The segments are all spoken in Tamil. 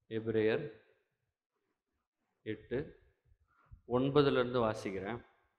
எபிரேயர் எட்டு ஒன்பதுலேருந்து வாசிக்கிறேன்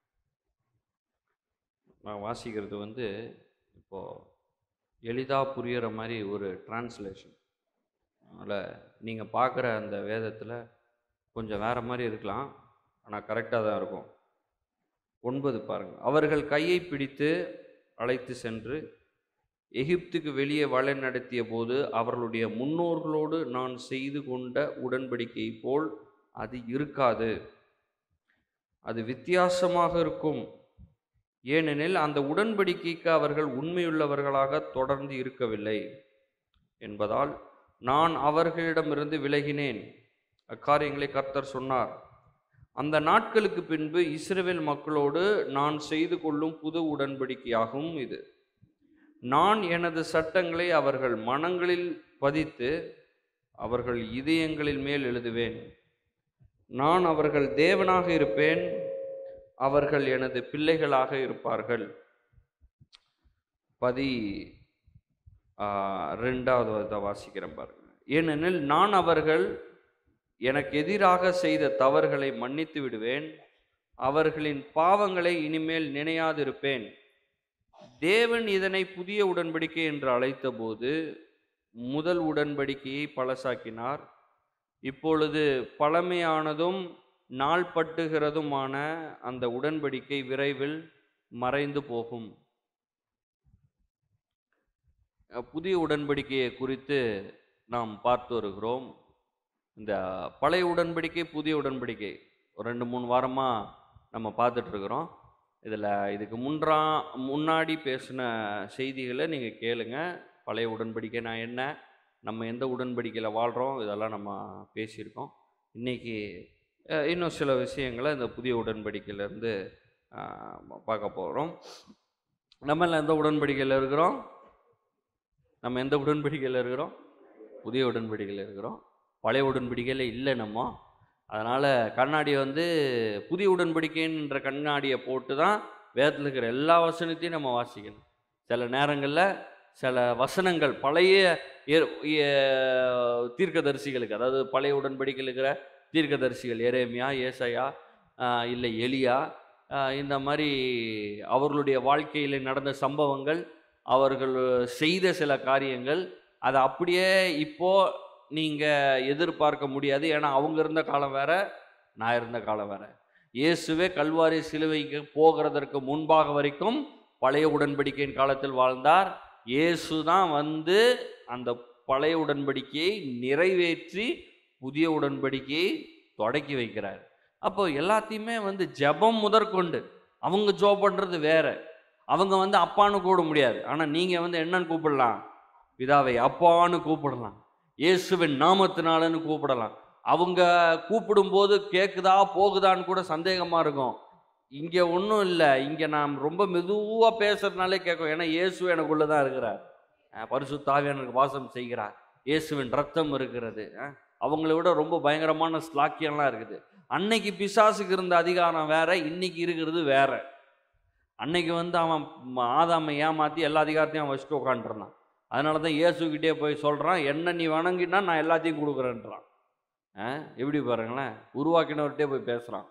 நான் வாசிக்கிறது வந்து இப்போது எளிதாக புரிகிற மாதிரி ஒரு டிரான்ஸ்லேஷன் அதனால் நீங்கள் பார்க்குற அந்த வேதத்தில் கொஞ்சம் வேறு மாதிரி இருக்கலாம் ஆனால் கரெக்டாக தான் இருக்கும் ஒன்பது பாருங்கள் அவர்கள் கையை பிடித்து அழைத்து சென்று எகிப்துக்கு வெளியே வழி நடத்திய போது அவர்களுடைய முன்னோர்களோடு நான் செய்து கொண்ட உடன்படிக்கை போல் அது இருக்காது அது வித்தியாசமாக இருக்கும் ஏனெனில் அந்த உடன்படிக்கைக்கு அவர்கள் உண்மையுள்ளவர்களாக தொடர்ந்து இருக்கவில்லை என்பதால் நான் அவர்களிடமிருந்து விலகினேன் அக்காரியங்களை கர்த்தர் சொன்னார் அந்த நாட்களுக்கு பின்பு இஸ்ரவேல் மக்களோடு நான் செய்து கொள்ளும் புது உடன்படிக்கையாகும் இது நான் எனது சட்டங்களை அவர்கள் மனங்களில் பதித்து அவர்கள் இதயங்களில் மேல் எழுதுவேன் நான் அவர்கள் தேவனாக இருப்பேன் அவர்கள் எனது பிள்ளைகளாக இருப்பார்கள் பதி ஆ, ரெண்டாவது இதை வாசிக்கிறேன் பாருங்க ஏனெனில் நான் அவர்கள் எனக்கு எதிராக செய்த தவறுகளை மன்னித்து விடுவேன் அவர்களின் பாவங்களை இனிமேல் நினையாதிருப்பேன் தேவன் இதனை புதிய உடன்படிக்கை என்று அழைத்தபோது முதல் உடன்படிக்கையை பழசாக்கினார் இப்பொழுது பழமையானதும் நாள்பட்டுகிறதுமான அந்த உடன்படிக்கை விரைவில் மறைந்து போகும் அஹ் புதிய உடன்படிக்கையை குறித்து நாம் பார்த்து வருகிறோம் இந்த பழைய உடன்படிக்கை புதிய உடன்படிக்கை ஒரு ரெண்டு மூணு வாரமாக நம்ம பார்த்துட்டு இருக்கிறோம் இதில் இதுக்கு முன்றா முன்னாடி பேசின செய்திகளை நீங்கள் கேளுங்க பழைய உடன்படிக்கைனா என்ன நம்ம எந்த உடன்படிக்கையில் வாழ்கிறோம் இதெல்லாம் நம்ம பேசியிருக்கோம் இன்றைக்கி இன்னும் சில விஷயங்களை இந்த புதிய உடன்படிக்கையிலேருந்து பார்க்க போகிறோம் நம்ம எல்லாம் எந்த உடன்படிக்கையில் இருக்கிறோம் நம்ம எந்த உடன்படிக்கையில் இருக்கிறோம் புதிய உடன்படிக்கையில் இருக்கிறோம் பழைய உடன்படிக்கையில் இல்லை நம்ம அதனால் கண்ணாடி வந்து புதிய உடன்படிக்கைன்ற கண்ணாடியை போட்டு தான் வேதத்தில் இருக்கிற எல்லா வசனத்தையும் நம்ம வாசிக்கணும் சில நேரங்களில் சில வசனங்கள் பழைய ஏ- ஏ- தீர்க்கதரிசிகளுக்கு அதாவது பழைய உடன்படிக்கையில் இருக்கிற தீர்க்கதரிசிகள் எரேமியா ஏசாயா ஆஹ் இல்லை எலியா ஆஹ் இந்த மாதிரி அவர்களுடைய வாழ்க்கையில் நடந்த சம்பவங்கள் அவர்கள் செய்த சில காரியங்கள் அதை அப்படியே இப்போ நீங்கள் எதிர்பார்க்க முடியாது ஏன்னா அவங்க இருந்த காலம் வேற நான் இருந்த காலம் வேற இயேசுவே கல்வாரி சிலுவைக்கு போகிறதற்கு முன்பாக வரைக்கும் பழைய உடன்படிக்கையின் காலத்தில் வாழ்ந்தார் இயேசு தான் வந்து அந்த பழைய உடன்படிக்கையை நிறைவேற்றி புதிய உடன்படிக்கையை தொடக்கி வைக்கிறார் அப்போ எல்லாத்தையுமே வந்து ஜெபம் முதற்கொண்டு அவங்க ஜோப் பண்ணுறது வேற அவங்க வந்து அப்பான்னு கூப்பிட முடியாது ஆனால் நீங்கள் வந்து என்னன்னு கூப்பிடலாம் பிதாவை அப்பான்னு கூப்பிடலாம் இயேசுவின் நாமத்தினாலன்னு கூப்பிடலாம் அவங்க கூப்பிடும்போது கேட்குதா போகுதான்னு கூட சந்தேகமாக இருக்கும் இங்கே ஒன்றும் இல்லை இங்கே நான் ரொம்ப மெதுவாக பேசுறதுனாலே கேட்கும் ஏன்னா இயேசு எனக்குள்ளே தான் இருக்கிறார் அஹ் பரிசுத்தாவி எனக்கு வாசம் செய்கிறார் இயேசுவின் ரத்தம் இருக்கிறது அஹ் அவங்கள விட ரொம்ப பயங்கரமான ஸ்லாக்கியம்லாம் இருக்குது அன்னைக்கு பிசாசுக்கு இருந்த அதிகாரம் வேற இன்னைக்கு இருக்கிறது வேற அன்னைக்கு வந்து அவன் ம- ஆதாமை ஏமாற்றி எல்லா அதிகாரத்தையும் அவன் வச்சுட்டு உட்காந்துருந்தான் அதனால தான் இயேசுக்கிட்டே போய் சொல்கிறான் என்ன நீ வணங்கினா நான் எல்லாத்தையும் கொடுக்குறேன்றான் ஆ எப்படி பாருங்களேன் உருவாக்கினவர்கிட்டே போய் பேசுகிறான்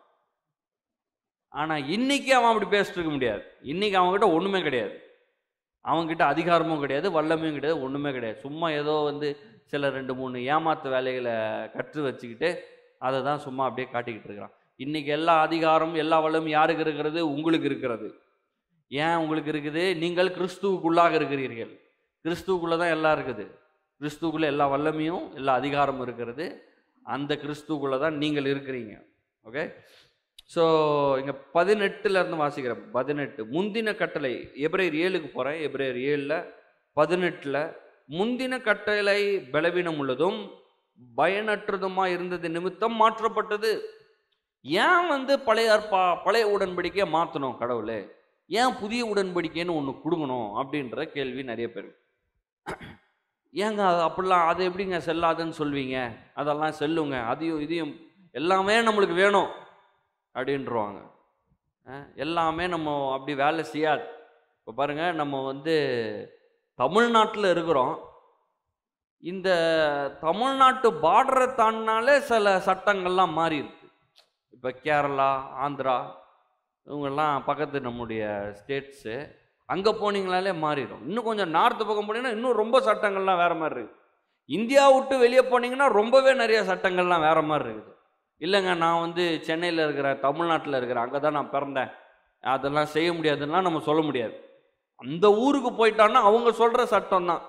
ஆனால் இன்னைக்கு அவன் அப்படி பேசிட்டு இருக்க முடியாது இன்னைக்கு அவன்கிட்ட ஒன்றுமே கிடையாது அவன்கிட்ட அதிகாரமும் கிடையாது வல்லமையும் கிடையாது ஒன்றுமே கிடையாது சும்மா ஏதோ வந்து சில ரெண்டு மூணு ஏமாத்து வேலைகளை கற்று வச்சுக்கிட்டு அதை தான் சும்மா அப்படியே காட்டிக்கிட்டு இருக்கிறான் இன்னைக்கு எல்லா அதிகாரமும் எல்லா வல்லமும் யாருக்கு இருக்கிறது உங்களுக்கு இருக்கிறது ஏன் உங்களுக்கு இருக்குது நீங்கள் கிறிஸ்துவுக்குள்ளாக இருக்கிறீர்கள் கிறிஸ்துவுக்குள்ளே தான் எல்லாம் இருக்குது கிறிஸ்துவுக்குள்ளே எல்லா வல்லமையும் எல்லா அதிகாரமும் இருக்கிறது அந்த கிறிஸ்துவுக்குள்ளே தான் நீங்கள் இருக்கிறீங்க ஓகே ஸோ இங்கே பதினெட்டுலேருந்து வாசிக்கிறேன் பதினெட்டு முந்தின கட்டளை எப்ரேயர் ஏழுக்கு போகிறேன் எப்ரேயர் ஏழில் பதினெட்டில் முந்தின கட்டளை பலவீனம் உள்ளதும் பயனற்றதுமா இருந்தது நிமித்தம் மாற்றப்பட்டது ஏன் வந்து பழைய ஏற்பா பழைய உடன்படிக்கையை மாற்றணும் கடவுளே ஏன் புதிய உடன்படிக்கைன்னு ஒன்று கொடுக்கணும் அப்படின்ற கேள்வி நிறைய பேர் ஏங்க அது அப்படிலாம் அது எப்படிங்க செல்லாதுன்னு சொல்வீங்க அதெல்லாம் செல்லுங்க அதையும் இதையும் எல்லாமே நம்மளுக்கு வேணும் அப்படின்றவாங்க அஹ், எல்லாமே நம்ம அப்படி வேலை செய்யாது இப்போ பாருங்கள் நம்ம வந்து தமிழ்நாட்டில் இருக்கிறோம் இந்த தமிழ்நாட்டு பார்டரை தாண்டினாலே சில சட்டங்கள்லாம் மாறி இருக்கு இப்போ கேரளா ஆந்திரா இவங்கெல்லாம் பக்கத்து நம்முடைய ஸ்டேட்ஸு அங்கே போனீங்களாலே மாறிடும் இன்னும் கொஞ்சம் நார்த்து பக்கம் போனீங்கன்னா இன்னும் ரொம்ப சட்டங்கள்லாம் வேற மாதிரி இருக்குது இந்தியா விட்டு வெளியே போனீங்கன்னா ரொம்பவே நிறைய சட்டங்கள்லாம் வேற மாதிரி இருக்குது இல்லைங்க நான் வந்து சென்னையில் இருக்கிறேன் தமிழ்நாட்டில் இருக்கிறேன் அங்கே தான் நான் பிறந்தேன் அதெல்லாம் செய்ய முடியாதுன்னா நம்ம சொல்ல முடியாது அந்த ஊருக்கு போயிட்டான்னா அவங்க சொல்கிற சட்டம் தான்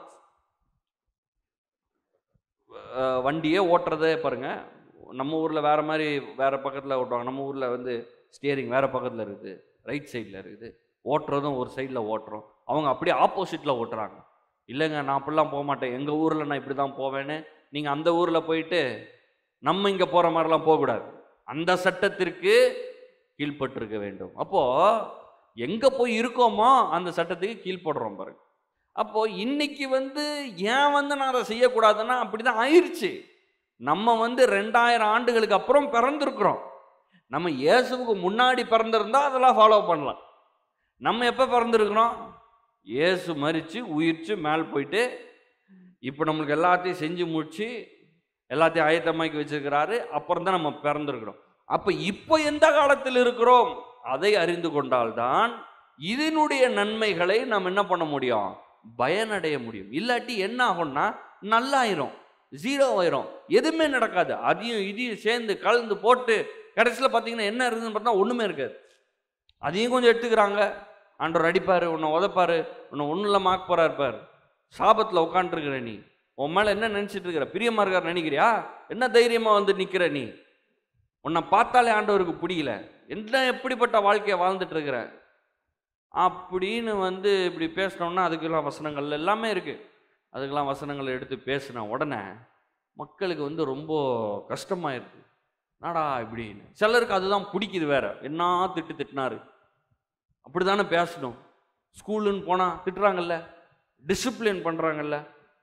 அஹ் வண்டியே ஓட்டுறதே பாருங்க நம்ம ஊரில் வேற மாதிரி வேற பக்கத்தில் ஓட்டுவாங்க நம்ம ஊரில் வந்து ஸ்டியரிங் வேற பக்கத்தில் இருக்குது ரைட் சைடில் இருக்குது ஓட்டுறதும் ஒரு சைடில் ஓட்டுறோம் அவங்க அப்படியே ஆப்போசிட்டில் ஓட்டுறாங்க இல்லைங்க நான் அப்படிலாம் போக மாட்டேன் எங்கள் ஊரில் நான் இப்படி தான் போவேன்னு நீங்கள் அந்த ஊரில் போயிட்டு நம்ம இங்கே போகிற மாதிரிலாம் போகக்கூடாது அந்த சட்டத்திற்கு கீழ்ப்பட்டிருக்க வேண்டும் அப்போது எங்கே போய் இருக்கோமோ அந்த சட்டத்துக்கு கீழ்ப்படுறோம் பாருங்க அப்போ இன்னைக்கு வந்து ஏன் வந்து நான் அதை செய்யக்கூடாதுன்னா அப்படிதான் ஆயிருச்சு நம்ம வந்து ரெண்டாயிரம் ஆண்டுகளுக்கு அப்புறம் பிறந்திருக்கிறோம் நம்ம இயேசுவுக்கு முன்னாடி பிறந்திருந்தா அதெல்லாம் ஃபாலோ பண்ணலாம் நம்ம எப்போ பிறந்திருக்கிறோம் இயேசு மரித்து உயிர்ச்சு மேல் போயிட்டு இப்போ நம்மளுக்கு எல்லாத்தையும் செஞ்சு முடிச்சு எல்லாத்தையும் ஆயத்தமாக்கி வச்சிருக்கிறாரு அப்புறம் தான் நம்ம பிறந்திருக்கிறோம் அப்போ இப்போ எந்த காலத்தில் இருக்கிறோம் அதை அறிந்து கொண்டால்தான் இதனுடைய நன்மைகளை நம்ம என்ன பண்ண முடியும் பயனடைய முடியும் இல்லாட்டி என்ன ஆகும்னா நல்லாயிரும் ஜீரோ ஆயிரும் எதுவுமே நடக்காது அதையும் இதையும் சேர்ந்து கலந்து போட்டு கடைசியில் பார்த்தீங்கன்னா என்ன இருக்குதுன்னு பார்த்தா ஒன்றுமே இருக்காது அதையும் கொஞ்சம் எடுத்துக்கிறாங்க ஆண்டவர் அடிப்பார் உன்னை உதைப்பாரு உன்னை ஒன்றும் இல்லாமல் ஆக்க போறா இருப்பார் சாபத்தில் உட்காந்துருக்கிற நீ உன் மேலே என்ன நினச்சிட்டு இருக்கிற பிரியமா இருக்கார் நினைக்கிறியா என்ன தைரியமாக வந்து நிற்கிற நீ உன்னை பார்த்தாலே ஆண்டவருக்கு பிடிக்கல என்ன எப்படிப்பட்ட வாழ்க்கையை வாழ்ந்துட்டு இருக்கிற அப்படின்னு வந்து இப்படி பேசினோம்னா அதுக்கெல்லாம் வசனங்கள் எல்லாமே இருக்கு அதுக்கெல்லாம் வசனங்களை எடுத்து பேசின உடனே மக்களுக்கு வந்து ரொம்ப கஷ்டமாயிருக்கு நாடா இப்படின்னு சிலருக்கு அதுதான் பிடிக்குது வேற என்ன திட்டு திட்டினாரு அப்படிதானே பேசணும் ஸ்கூலுன்னு போனால் திட்டுறாங்கல்ல டிசிப்ளின் பண்ணுறாங்கல்ல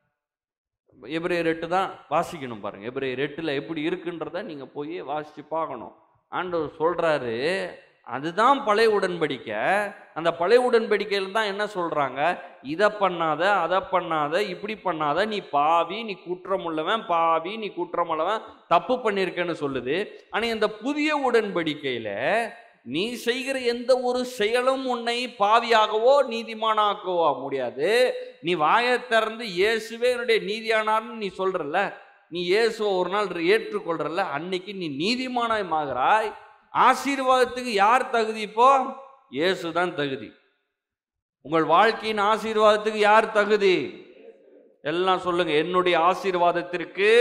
எபிரேயர் எட்டு தான் வாசிக்கணும் பாருங்க எபிரேயர் எட்டில் எப்படி இருக்குன்றத நீங்கள் போய் வாசித்து பார்க்கணும் ஆண்டவர் சொல்கிறாரு அதுதான் பழைய உடன்படிக்கை அந்த பழைய உடன்படிக்கையில் தான் என்ன சொல்கிறாங்க இதை பண்ணாத அதை பண்ணாத இப்படி பண்ணாத நீ பாவி நீ குற்றம் உள்ளவன் பாவி நீ குற்றம் உள்ளவன் தப்பு பண்ணியிருக்கேன்னு சொல்லுது ஆனால் இந்த புதிய உடன்படிக்கையில் நீ செய்கிற எந்த ஒரு செயலும் உன்னை பாவியாகவோ நீதிமானாக்கவோ முடியாது நீ வாயை திறந்து இயேசுவே என்னுடைய நீதியானார்னு நீ சொல்றல்ல நீ இயேசுவை ஒரு நாள் ஏற்றுக்கொள்றல்ல அன்னைக்கு நீ நீதிமானாய் மாகிறாய் ஆசீர்வாதத்துக்கு யார் தகுதி இப்போ இயேசு தான் தகுதி உங்கள் வாழ்க்கையின் ஆசீர்வாதத்துக்கு யார் தகுதி எல்லாம் சொல்லுங்க என்னுடைய ஆசீர்வாதத்திற்கு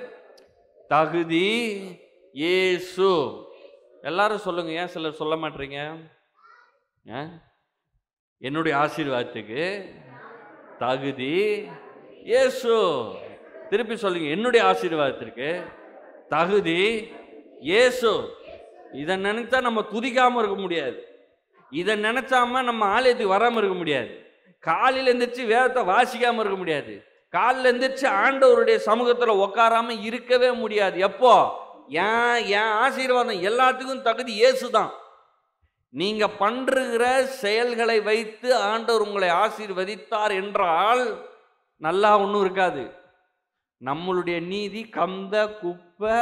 தகுதி இயேசு எல்லாரும் சொல்லுங்க ஏன் சிலர் சொல்ல மாட்டீங்க ஏன்? என்னுடைய ஆசீர்வாதத்துக்கு தகுதி இயேசு திருப்பி சொல்லுங்க என்னுடைய ஆசீர்வாதத்திற்கு தகுதி இயேசு இதை நினைச்சா நம்ம துதிக்காம இருக்க முடியாது இதை நினைச்சாம நம்ம ஆலயத்துக்கு வராம இருக்க முடியாது காலையில எந்திரிச்சு வேதத்தை வாசிக்காம இருக்க முடியாது காலையில எந்திரிச்சு ஆண்டவருடைய சமூகத்துல உட்காராம இருக்கவே முடியாது எப்போ ஏன் என் ஆசீர்வாதம் எல்லாத்துக்கும் தகுதி இயேசு தான் நீங்க பண்றுகிற செயல்களை வைத்து ஆண்டவர் உங்களை ஆசீர்வதித்தார் என்றால் நல்லா ஒன்றும் இருக்காது நம்மளுடைய நீதி கந்த குப்பை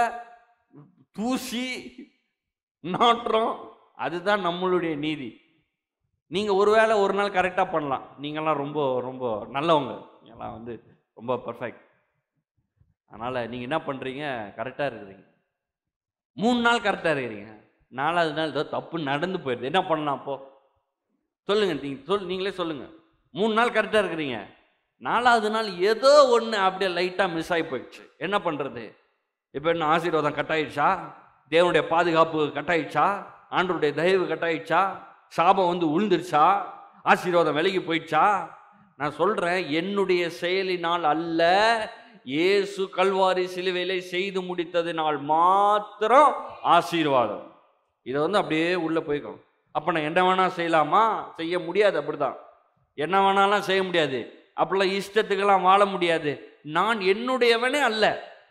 தூசி நாற்றம் அதுதான் நம்மளுடைய நீதி நீங்க ஒருவேளை ஒரு நாள் கரெக்டாக பண்ணலாம் நீங்கள்லாம் ரொம்ப ரொம்ப நல்லவங்க நீங்கள்லாம் வந்து ரொம்ப பர்ஃபெக்ட் அதனால நீங்க என்ன பண்றீங்க கரெக்டாக இருக்கிறீங்க மூணு நாள் கரெக்டாக இருக்கிறீங்க நாலாவது நாள் ஏதோ தப்பு நடந்து போயிடுது என்ன பண்ணலாம் அப்போ சொல்லுங்க நீங்க சொல் நீங்களே சொல்லுங்க மூணு நாள் கரெக்டாக இருக்கிறீங்க நாலாவது நாள் ஏதோ ஒன்று அப்படியே லைட்டாக மிஸ் ஆகி போயிடுச்சு என்ன பண்ணுறது இப்போ என்ன ஆசீர்வாதம் கட் ஆயிடுச்சா தேவனுடைய பாதுகாப்பு கட் ஆயிடுச்சா ஆண்டவருடைய தயவு கட் ஆயிடுச்சா சாபம் வந்து உழுந்துருச்சா ஆசீர்வாதம் விலகி போயிடுச்சா நான் சொல்கிறேன் என்னுடைய செயலினால் அல்ல இயேசு கல்வாரி சிலுவையிலே செய்து முடித்ததினால் மாத்திரம் ஆசீர்வாதம் இதை வந்து அப்படியே உள்ளே போய்க்கணும் அப்போ நான் என்ன வேணா செய்யலாமா செய்ய முடியாது அப்படிதான் என்ன வேணாலாம் செய்ய முடியாது அப்படிலாம் இஷ்டத்துக்கெல்லாம் வாழ முடியாது நான் என்னுடையவனே அல்ல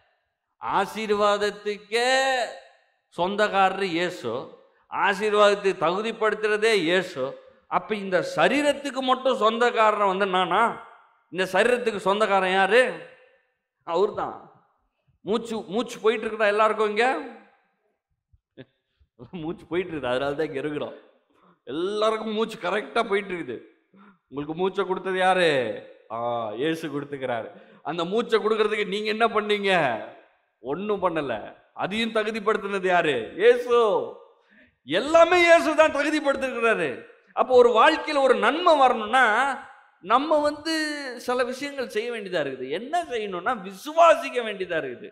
ஆசீர்வாதத்துக்கே சொந்தக்காரர் இயேசு ஆசீர்வாதத்தை தகுதிப்படுத்துறதே இயேசு அப்போ இந்த சரீரத்துக்கு மட்டும் சொந்தக்காரன் வந்து நானா இந்த சரீரத்துக்கு சொந்தக்காரன் யாரு அவர்தான் மூச்சு மூச்சு போயிட்டு இருக்குதா எல்லாருக்கும் இங்க மூச்சு போயிட்டு இருக்குது அதனால தான் இங்க இருக்கிறோம் எல்லாருக்கும் மூச்சு கரெக்டா போயிட்டு இருக்குது உங்களுக்கு மூச்சை கொடுத்தது யாரு ஆ இயேசு கொடுத்துக்கிறாரு அந்த மூச்சை கொடுக்கறதுக்கு நீங்க என்ன பண்ணீங்க ஒண்ணும் பண்ணல அதையும் தகுதிப்படுத்தினது யாரு இயேசு எல்லாமே இயேசு தான் தகுதிப்படுத்திருக்கிறாரு அப்போ ஒரு வாழ்க்கையில ஒரு நன்மை வரணும்னா நம்ம வந்து சில விஷயங்கள் செய்ய வேண்டியதா இருக்குது என்ன செய்யணும்னா விசுவாசிக்க வேண்டியதா இருக்குது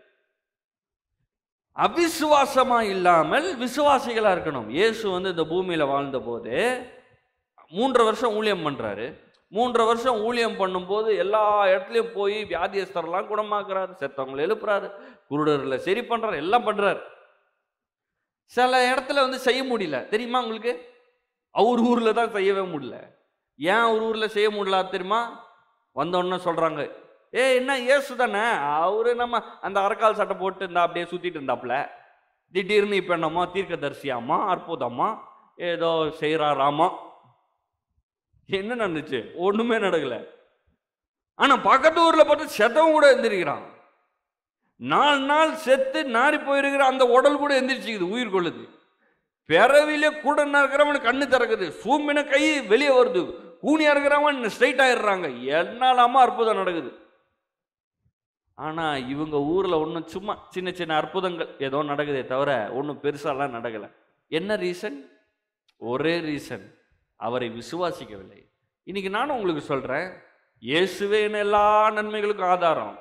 அவிசுவாசமா இல்லாமல் விசுவாசிகளா இருக்கணும் இயேசு வந்து இந்த பூமியில வாழ்ந்த போது மூன்றரை வருஷம் ஊழியம் பண்றாரு மூன்றரை வருஷம் ஊழியம் பண்ணும்போது எல்லா இடத்துலையும் போய் வியாதியஸ்தரெல்லாம் குணமாக்குறாரு செத்தவங்களை எழுப்புறாரு குருடர்களை சரி பண்றாரு எல்லாம் பண்றாரு சில இடத்துல வந்து செய்ய முடியல தெரியுமா உங்களுக்கு அவர் ஊர்ல தான் செய்யவே முடியல ஏன் அவர் ஊர்ல செய்ய முடியல தெரியுமா வந்தோடனே சொல்றாங்க ஏ என்ன இயேசு தானே அவரு நம்ம அந்த அரக்கால் சட்டை போட்டு இருந்தா அப்படியே சுத்திட்டு இருந்தாப்புல திடீர்னு இப்ப என்னமோ தீர்க்கதரிசியாமா அற்புதமா ஏதோ செய்யறாராமா என்ன நடந்துச்சு ஒண்ணுமே நடக்கல ஆனா பக்கத்து ஊர்ல பார்த்து செத்தவன் கூட எந்திரிக்கிறான் நாலு நாள் செத்து நாரி போயிருக்கிற அந்த உடல் கூட எந்திரிச்சுக்குது உயிர் கொள்ளுது பிறவிலே கூட இருக்கிறவன் கண்ணு திறக்குது சூம்பின கை வெளியே வருது கூனியா இருக்கிறவன் ஸ்ட்ரைட் ஆயிடுறாங்க என்னாலாம அற்புதம் நடக்குது ஆனா இவங்க ஊர்ல ஒன்றும் சும்மா சின்ன சின்ன அற்புதங்கள் ஏதோ நடக்குதே தவிர ஒன்றும் பெருசாலாம் நடக்கல என்ன ரீசன் ஒரே ரீசன் அவரை விசுவாசிக்கவில்லை இன்னைக்கு நானும் உங்களுக்கு சொல்றேன் இயேசுவே என்ன எல்லா நன்மைகளுக்கும் ஆதாரம்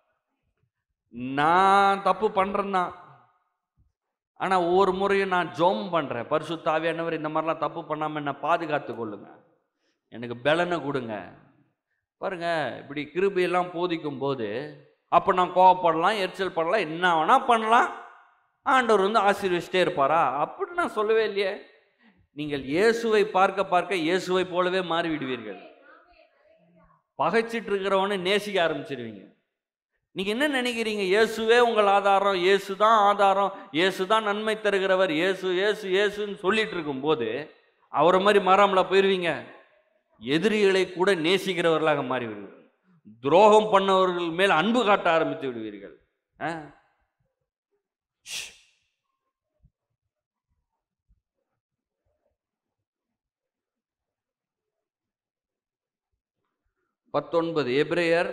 நான் தப்பு பண்றேன் தான் ஆனா ஒவ்வொரு முறையும் நான் ஜோம் பண்றேன் பரிசுத்த ஆவியானவர் இந்த மாதிரிலாம் தப்பு பண்ணாம என்ன பாதுகாத்து கொள்ளுங்க எனக்கு பலனை கொடுங்க பாருங்க இப்படி கிருபையெல்லாம் போதிக்கும் போது அப்போ நான் கோவப்படலாம் எரிச்சல் பண்ணலாம் என்ன வேணா பண்ணலாம் ஆண்டவர் வந்து ஆசீர்வச்சிட்டே இருப்பாரா அப்படி நான் சொல்லவே இல்லையே நீங்கள் இயேசுவை பார்க்க பார்க்க இயேசுவை போலவே மாறிவிடுவீர்கள் பகைச்சிட்டு இருக்கிறவனை நேசிக்க ஆரம்பிச்சிருவீங்க நீங்க என்ன நினைக்கிறீங்க இயேசுவே உங்கள் ஆதாரம் இயேசு தான் ஆதாரம் இயேசு தான் நன்மை தருகிறவர் இயேசு இயேசு இயேசுன்னு சொல்லிட்டு இருக்கும்போது அவரை மாதிரி மாறாமலா போயிருவீங்க எதிரிகளை கூட நேசிக்கிறவர்களாக மாறி விடுவீர்கள் துரோகம் பண்ணவர்கள் மேல் அன்பு காட்ட ஆரம்பித்து விடுவீர்கள் ஆ? ஷ். பத்தொன்பது எபிரேயர்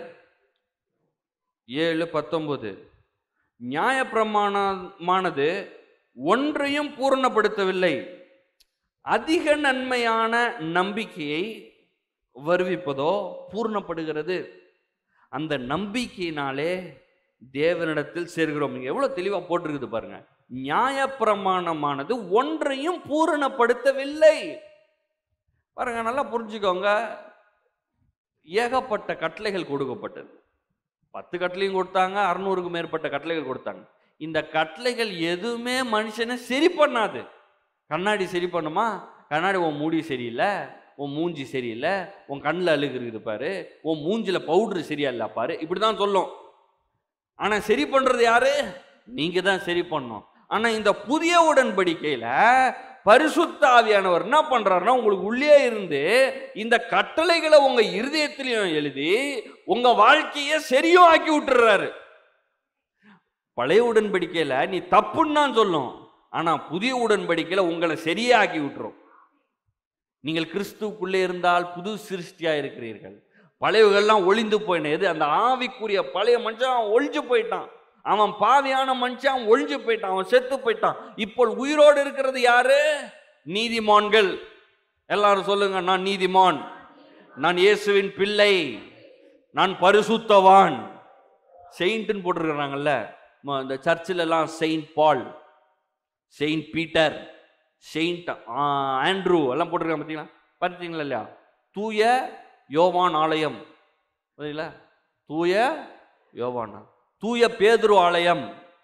ஏழு பத்தொன்பது நியாயப்பிரமாணமானது ஒன்றையும் பூரணப்படுத்தவில்லை அதிக நன்மையான நம்பிக்கையை வருவிப்பதோ பூர்ணப்படுகிறது அந்த நம்பிக்கையினாலே தேவனிடத்தில் சேர்கிறோம் இங்க எவ்வளவு தெளிவா போட்டிருக்குது பாருங்க நியாயப்பிரமாணமானது ஒன்றையும் பூரணப்படுத்தவில்லை பாருங்க நல்லா புரிஞ்சுக்கோங்க ஏகப்பட்ட கட்டளைகள் கொடுக்கப்பட்டது பத்து கட்டளையும் கொடுத்தாங்க அறுநூறுக்கும் மேற்பட்ட கட்டளைகள் கொடுத்தாங்க இந்த கட்டளைகள் எதுவுமே மனுஷனை சரி பண்ணாது கண்ணாடி சரி பண்ணுமா கண்ணாடி உன் மூடி சரியில்லை உன் மூஞ்சி சரியில்லை உன் கண்ணில் அழுகு இருக்குது பாரு உன் மூஞ்சில பவுடர் சரியா இல்ல பாரு இப்படி தான் சொல்லும் ஆனால் சரி பண்ணுறது யாரு நீங்கள் தான் சரி பண்ணணும் ஆனால் இந்த புதிய உடன்படிக்கையில் பரிசுத்த ஆவியானவர் என்ன பண்றாருன்னா உங்களுக்கு உள்ளே இருந்து இந்த கட்டளைகளை உங்க இருதயத்திலையும் எழுதி உங்க வாழ்க்கையை சரியும் ஆக்கி விட்டுறாரு பழைய உடன்படிக்கையில நீ தப்புன்னு தான் சொல்லும் ஆனா புதிய உடன்படிக்கையில உங்களை சரியே ஆக்கி விட்டுரும் நீங்கள் கிறிஸ்துவுக்குள்ளே இருந்தால் புது சிருஷ்டியா இருக்கிறீர்கள் பழையவர்கள்லாம் ஒளிந்து போயின எது அந்த ஆவிக்குரிய பழைய மனுஷன் அவன் ஒழிஞ்சு போயிட்டான் அவன் பாவியான மனுஷன் அவன் ஒழிஞ்சு போயிட்டான் அவன் செத்து போயிட்டான் இப்போ உயிரோடு இருக்கிறது யாரு நீதிமான்கள் எல்லாரும் சொல்லுங்க நான் நீதிமான் நான் இயேசுவின் பிள்ளை நான் பரிசுத்தவான் செயின்ட்னு போட்டிருக்கிறாங்கல்ல ம- இந்த சர்ச்சில் எல்லாம் saint Paul saint Peter saint Andrew எல்லாம் போட்டிருக்காங்க பார்த்தீங்களா பார்த்தீங்களா இல்லையா தூய யோவான் ஆலயம் பார்த்தீங்களா தூய யோவானா தூய பேதுரு ஆலயம்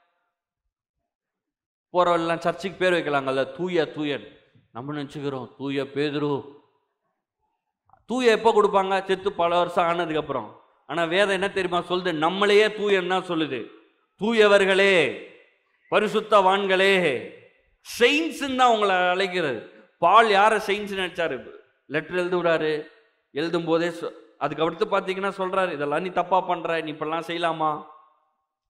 போறவெல்லாம் சர்ச்சுக்கு பேர் வைக்கலாங்கல்ல தூய தூயன் நம்ம நினச்சிக்கிறோம் தூய பேதுரு தூய எப்போ கொடுப்பாங்க செத்து பல வருஷம் ஆனதுக்கு அப்புறம் ஆனா வேதம் என்ன தெரியுமா சொல்லுது நம்மளையே தூயன் தான் சொல்லுது தூயவர்களே பரிசுத்தவான்களே செயின்ஸ் தான் உங்களை அழைக்கிறது பால் யாரை செயின்ஸ் நினைச்சாரு லெட்டர் எழுதுறாரு எழுதும் போதே சொ- அதுக்கு அடுத்து பார்த்தீங்கன்னா சொல்றாரு இதெல்லாம் நீ தப்பா பண்ற நீ இப்பெல்லாம் செய்யலாமா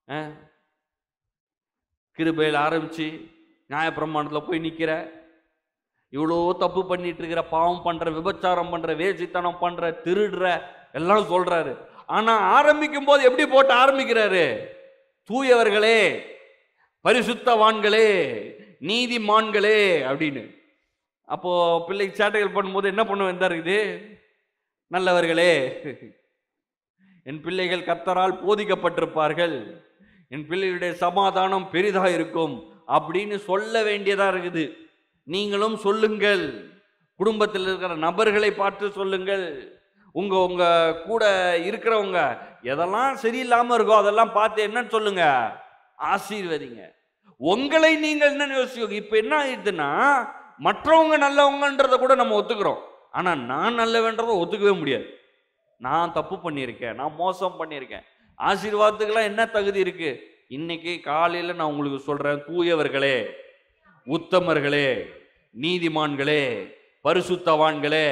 ஆ? கிருபையில் ஆரம்பிச்சு நியாயப்பிரமாணத்தில் போய் நிற்கிற இவ்வளோ தப்பு பண்ணிட்டு இருக்கிற பாவம் பண்ற விபச்சாரம் பண்ற வேசித்தனம் பண்ற திருடுற எல்லாம் சொல்றாரு ஆனா ஆரம்பிக்கும் போது எப்படி போட்டு ஆரம்பிக்கிறாரு தூயவர்களே பரிசுத்தவான்களே நீதிமான்களே அப்படின்னு அப்போ பிள்ளை சேட்டைகள் பண்ணும்போது என்ன பண்ண வந்தா இருக்குது நல்லவர்களே என் பிள்ளைகள் கர்த்தரால் போதிக்கப்பட்டிருப்பார்கள் என் பிள்ளைகளுடைய சமாதானம் பெரிதா இருக்கும் அப்படின்னு சொல்ல வேண்டியதா இருக்குது நீங்களும் சொல்லுங்கள் குடும்பத்தில் இருக்கிற நபர்களை பார்த்து சொல்லுங்கள் உங்க உங்க கூட இருக்கிறவங்க எதெல்லாம் சரியில்லாம இருக்கோ அதெல்லாம் பார்த்து என்னன்னு சொல்லுங்க ஆசீர்வதிங்க உங்களை நீங்கள் என்ன யோசிக்க இப்ப என்ன ஆயிடுதுன்னா மற்றவங்க நல்லவங்கன்றத கூட நம்ம ஒத்துக்கிறோம் ஆனா நான் நல்லவன்றதை ஒத்துக்கவே முடியாது நான் தப்பு பண்ணியிருக்கேன் நான் மோசம் பண்ணியிருக்கேன் ஆசீர்வாதத்துக்கெல்லாம் என்ன தகுதி இருக்கு இன்னைக்கு காலையில நான் உங்களுக்கு சொல்றேன் தூயவர்களே உத்தமர்களே நீதிமான்களே பரிசுத்தவான்களே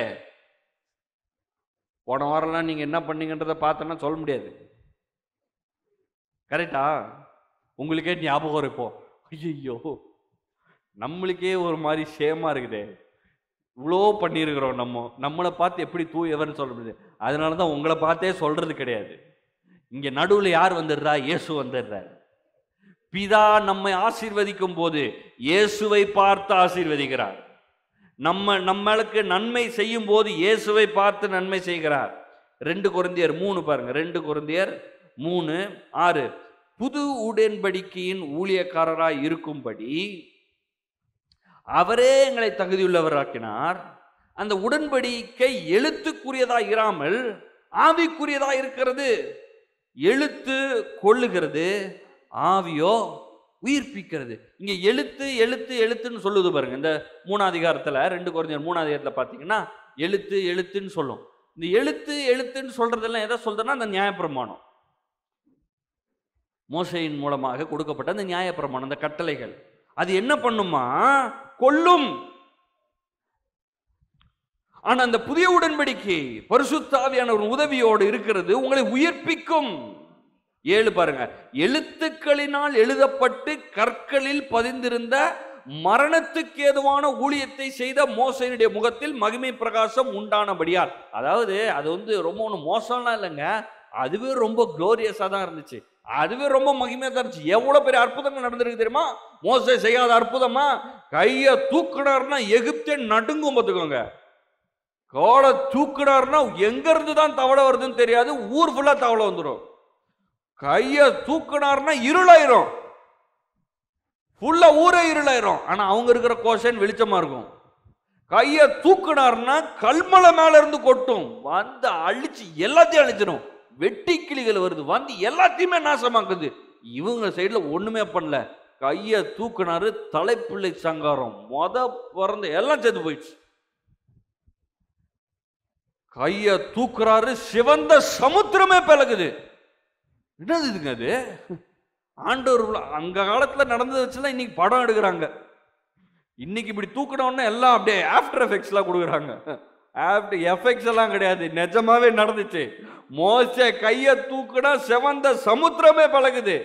போன வாரம்லாம் நீங்க என்ன பண்ணீங்கன்றதை பார்த்தோன்னா சொல்ல முடியாது கரெக்டா உங்களுக்கே ஞாபகம் இருக்கும் ஐயோ நம்மளுக்கே ஒரு மாதிரி சேமா இருக்குதே இவ்வளோ பண்ணியிருக்கிறோம் நம்ம நம்மளை பார்த்து எப்படி தூயவர்னு சொல்ல முடியாது அதனால தான் உங்களை பார்த்தே சொல்றது கிடையாது இங்க நடுவில் யார் வந்துடுறா இயேசு வந்துடுறார் பிதா நம்மை ஆசீர்வதிக்கும் போது இயேசுவை பார்த்து ஆசீர்வதிக்கிறார் நம்ம நம்மளுக்கு நன்மை செய்யும் போது இயேசுவை பார்த்து நன்மை செய்கிறார் ரெண்டு குருந்தியர் மூணு பாருங்க ரெண்டு குருந்தியர் மூணு ஆறு புது உடன்படிக்கையின் ஊழியக்காரராய் இருக்கும்படி அவரே எங்களை தகுதியுள்ளவராக்கினார் அந்த உடன்படிக்கை எழுத்துக்குரியதா இராமல் ஆவிக்குரியதா இருக்கிறது எழுத்து கொள்ளுகிறது ஆவியோ உயிர்ப்பிக்கிறது இங்க எழுத்து எழுத்து எழுத்துன்னு சொல்லுது பாருங்க இந்த மூணாவது அதிகாரத்துல ரெண்டு குறைஞ்சர் மூணாவது அதிகாரத்துல பாத்தீங்கன்னா எழுத்து எழுத்துன்னு சொல்லும் இந்த எழுத்து எழுத்துன்னு சொல்றதெல்லாம் எதை சொல்றதுன்னா அந்த நியாயப்பிரமாணம் மோசையின் மூலமாக கொடுக்கப்பட்ட அந்த நியாயப்பிரமாணம் அந்த கட்டளைகள் அது என்ன பண்ணுமா கொல்லும் ஆனா அந்த புதிய உடன்படிக்கை பரிசுத்தாவியான ஒரு உதவியோடு இருக்கிறது உங்களை உயிர்ப்பிக்கும் ஏழு பாருங்க எழுத்துக்களினால் எழுதப்பட்டு கற்களில் பதிந்திருந்த மரணத்துக்கு ஏதுவான ஊழியத்தை செய்த மோசனுடைய முகத்தில் மகிமை பிரகாசம் உண்டானபடியால் அதாவது அது வந்து ரொம்ப ஒன்றும் மோசம்லாம் இல்லைங்க அதுவே ரொம்ப குளோரியஸாக தான் இருந்துச்சு அதுவே ரொம்ப மகிமையாக தான் இருந்துச்சு எவ்வளோ பெரிய அற்புதங்கள் நடந்திருக்கு தெரியுமா மோசை செய்யாத அற்புதமா கையை தூக்குனார்னா எகிப்தே நடுங்கும் பார்த்துக்கோங்க கோடை தூக்குனார்னா எங்க இருந்து தான் தவளை வருதுன்னு தெரியாது ஊர் ஃபுல்லா தவளை வந்துடும் கையை தூக்குனார்னா இருளாயிரும் ஃபுல்லா ஊரே இருளாயிரும் ஆனா அவங்க இருக்கிற கோஷன் வெளிச்சமா இருக்கும் கையை தூக்குனார்னா கல்மலை மேல இருந்து கொட்டும் வந்து அழிச்சு எல்லாத்தையும் அழிச்சிடும் வெட்டி கிளிகள் வருது வந்து எல்லாத்தையுமே நாசமாக்குது இவங்க சைடுல ஒண்ணுமே பண்ணல கையை தூக்குனாரு தலைப்பிள்ளை சங்காரம் மொத பிறந்த எல்லாம் செத்து போயிடுச்சு கைய தூக்குறாரு சிவந்த சமுத்திரமே பிளக்குது என்னது இதுங்க அது ஆண்டவர் உள்ள- அங்க காலத்துல நடந்ததை வச்சுலாம் இன்னைக்கு படம் எடுக்கிறாங்க இன்னைக்கு இப்படி தூக்கின உடனே எல்லாம் அப்படியே ஆஃப்டர் எஃபெக்ட்ஸ்லாம் கொடுக்குறாங்க ஆஃப்டர் எஃபெக்ட்ஸ் எல்லாம் கிடையாது நிஜமாவே நடந்துச்சு மோச கைய தூக்குனா சிவந்த சமுத்திரமே பழகுது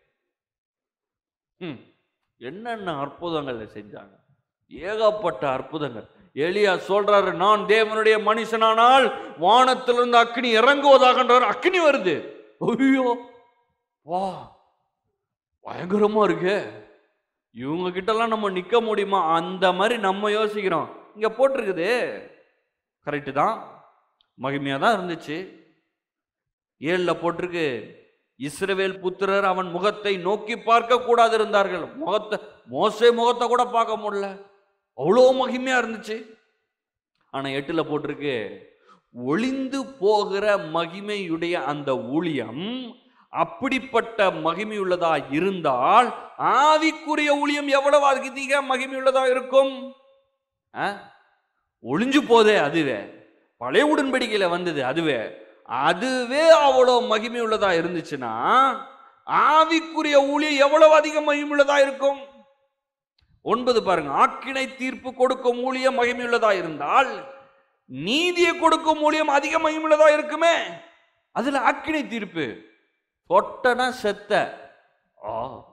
ம், என்னென்ன அற்புதங்களை செஞ்சாங்க ஏகப்பட்ட அற்புதங்கள் எலியா சொல்றாரு நான் தேவனுடைய மனுஷனானால் வானத்திலிருந்து அக்னி இறங்குவதாகன்றார் அக்னி வருது ஐயோ வா பயங்கரமா இருக்கு இவங்க கிட்டலாம் நம்ம நிக்க முடியுமா அந்த மாதிரி நம்ம யோசிக்கிறோம் இங்க போட்டிருக்குது கரெக்டு தான் மகிமையா தான் இருந்துச்சு ஏழுல போட்டிருக்கு இஸ்ரவேல் புத்திரர் அவன் முகத்தை நோக்கி பார்க்க கூடாது இருந்தார்கள் முகத்தை மோசே முகத்தை கூட பார்க்க முடியல அவ்வளோ மகிமையா இருந்துச்சு ஆனா எட்டுல போட்டிருக்கு ஒளிந்து போகிற மகிமையுடைய அந்த ஊழியம் அப்படிப்பட்ட மகிமையுள்ளதா இருந்தால் ஆவிக்குரிய ஊழியம் எவ்வளவு அதிக மகிமையுள்ளதா இருக்கும் ஆ? ஒளிஞ்சு போதே அதுவே பழைய உடன்படிக்கையில வந்தது அதுவே அதுவே அவ்வளோ மகிமையுள்ளதா இருந்துச்சுன்னா ஆவிக்குரிய ஊழியம் எவ்வளவு அதிக மகிமையுள்ளதா இருக்கும் ஒன்பது பாருங்க ஆக்கினை தீர்ப்பு கொடுக்கும் ஊழியம் மகிமையுள்ளதா இருந்தால் நீதியை கொடுக்கும் ஊழியம் அதிக மகிமையுள்ளதா இருக்குமே அதுல ஆக்கினை தீர்ப்பு தொட்டனா செத்த ஆ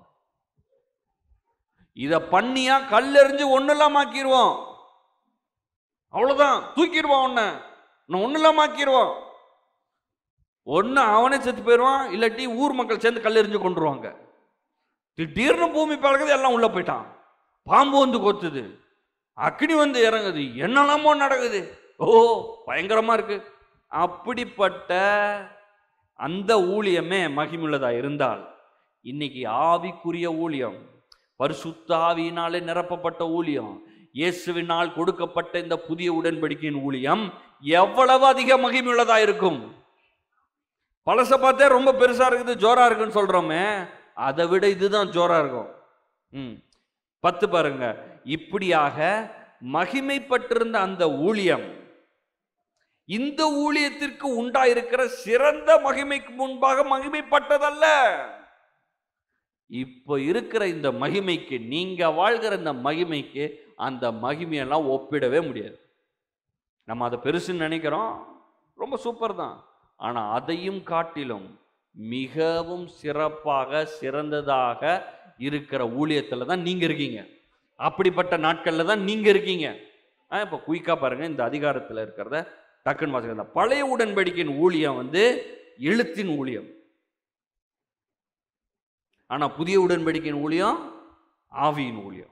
இத பண்ணியா கல்லெறிஞ்சு ஒண்ணெல்லாம் ஆக்கிடுவோம் அவ்வளவுதான் தூக்கிடுவான் உன்னை நான் ஒண்ணெல்லாம் ஆக்கிடுவான் ஒண்ணு அவனே செத்து போயிடுவான் இல்லாட்டி ஊர் மக்கள் சேர்ந்து கல்லெறிஞ்சு கொண்டுருவாங்க திடீர்னு பூமி பழகுது எல்லாம் உள்ள போயிட்டான் பாம்பு வந்து கொத்துது அக்னி வந்து இறங்குது என்னெல்லாமோ நடக்குது ஓ பயங்கரமா இருக்கு அப்படிப்பட்ட அந்த ஊழியமே மகிமுள்ளதா இருந்தால் இன்னைக்கு ஆவிக்குரிய ஊழியம் பரிசுத்த ஆவியினாலே நிரப்பப்பட்ட ஊழியம் இயேசுவினால் கொடுக்கப்பட்ட இந்த புதிய உடன்படிக்கையின் ஊழியம் எவ்வளவு அதிக மகிமுள்ளதா இருக்கும் பழச பார்த்தே ரொம்ப பெருசா இருக்குது ஜோரா இருக்குன்னு சொல்றோமே அதை விட இதுதான் ஜோரா இருக்கும் ம் பத்து பாருங்க இப்படியாக மகிமைப்பட்டிருந்த அந்த ஊழியம் இந்த ஊழியத்திற்கு உண்டாயிருக்கிற சிறந்த மகிமைக்கு முன்பாக மகிமைப்பட்டதல்ல இப்போ இருக்கிற இந்த மகிமைக்கு நீங்க வாழ்கிற இந்த மகிமைக்கு அந்த மகிமையெல்லாம் ஒப்பிடவே முடியாது நம்ம அதை பெருசுன்னு நினைக்கிறோம் ரொம்ப சூப்பர் தான் ஆனா அதையும் காட்டிலும் மிகவும் சிறப்பாக சிறந்ததாக இருக்கிற ஊழியத்துல தான் நீங்க இருக்கீங்க அப்படிப்பட்ட நாட்கள்ல தான் நீங்க இருக்கீங்க ஆ, இப்ப குயிக்கா பாருங்க இந்த அதிகாரத்துல இருக்கிறத டக்குன்னு வாசிக்க இந்த பழைய உடன்படிக்கையின் ஊழியம் வந்து எழுத்தின் ஊழியம் ஆனா புதிய உடன்படிக்கையின் ஊழியம் ஆவியின் ஊழியம்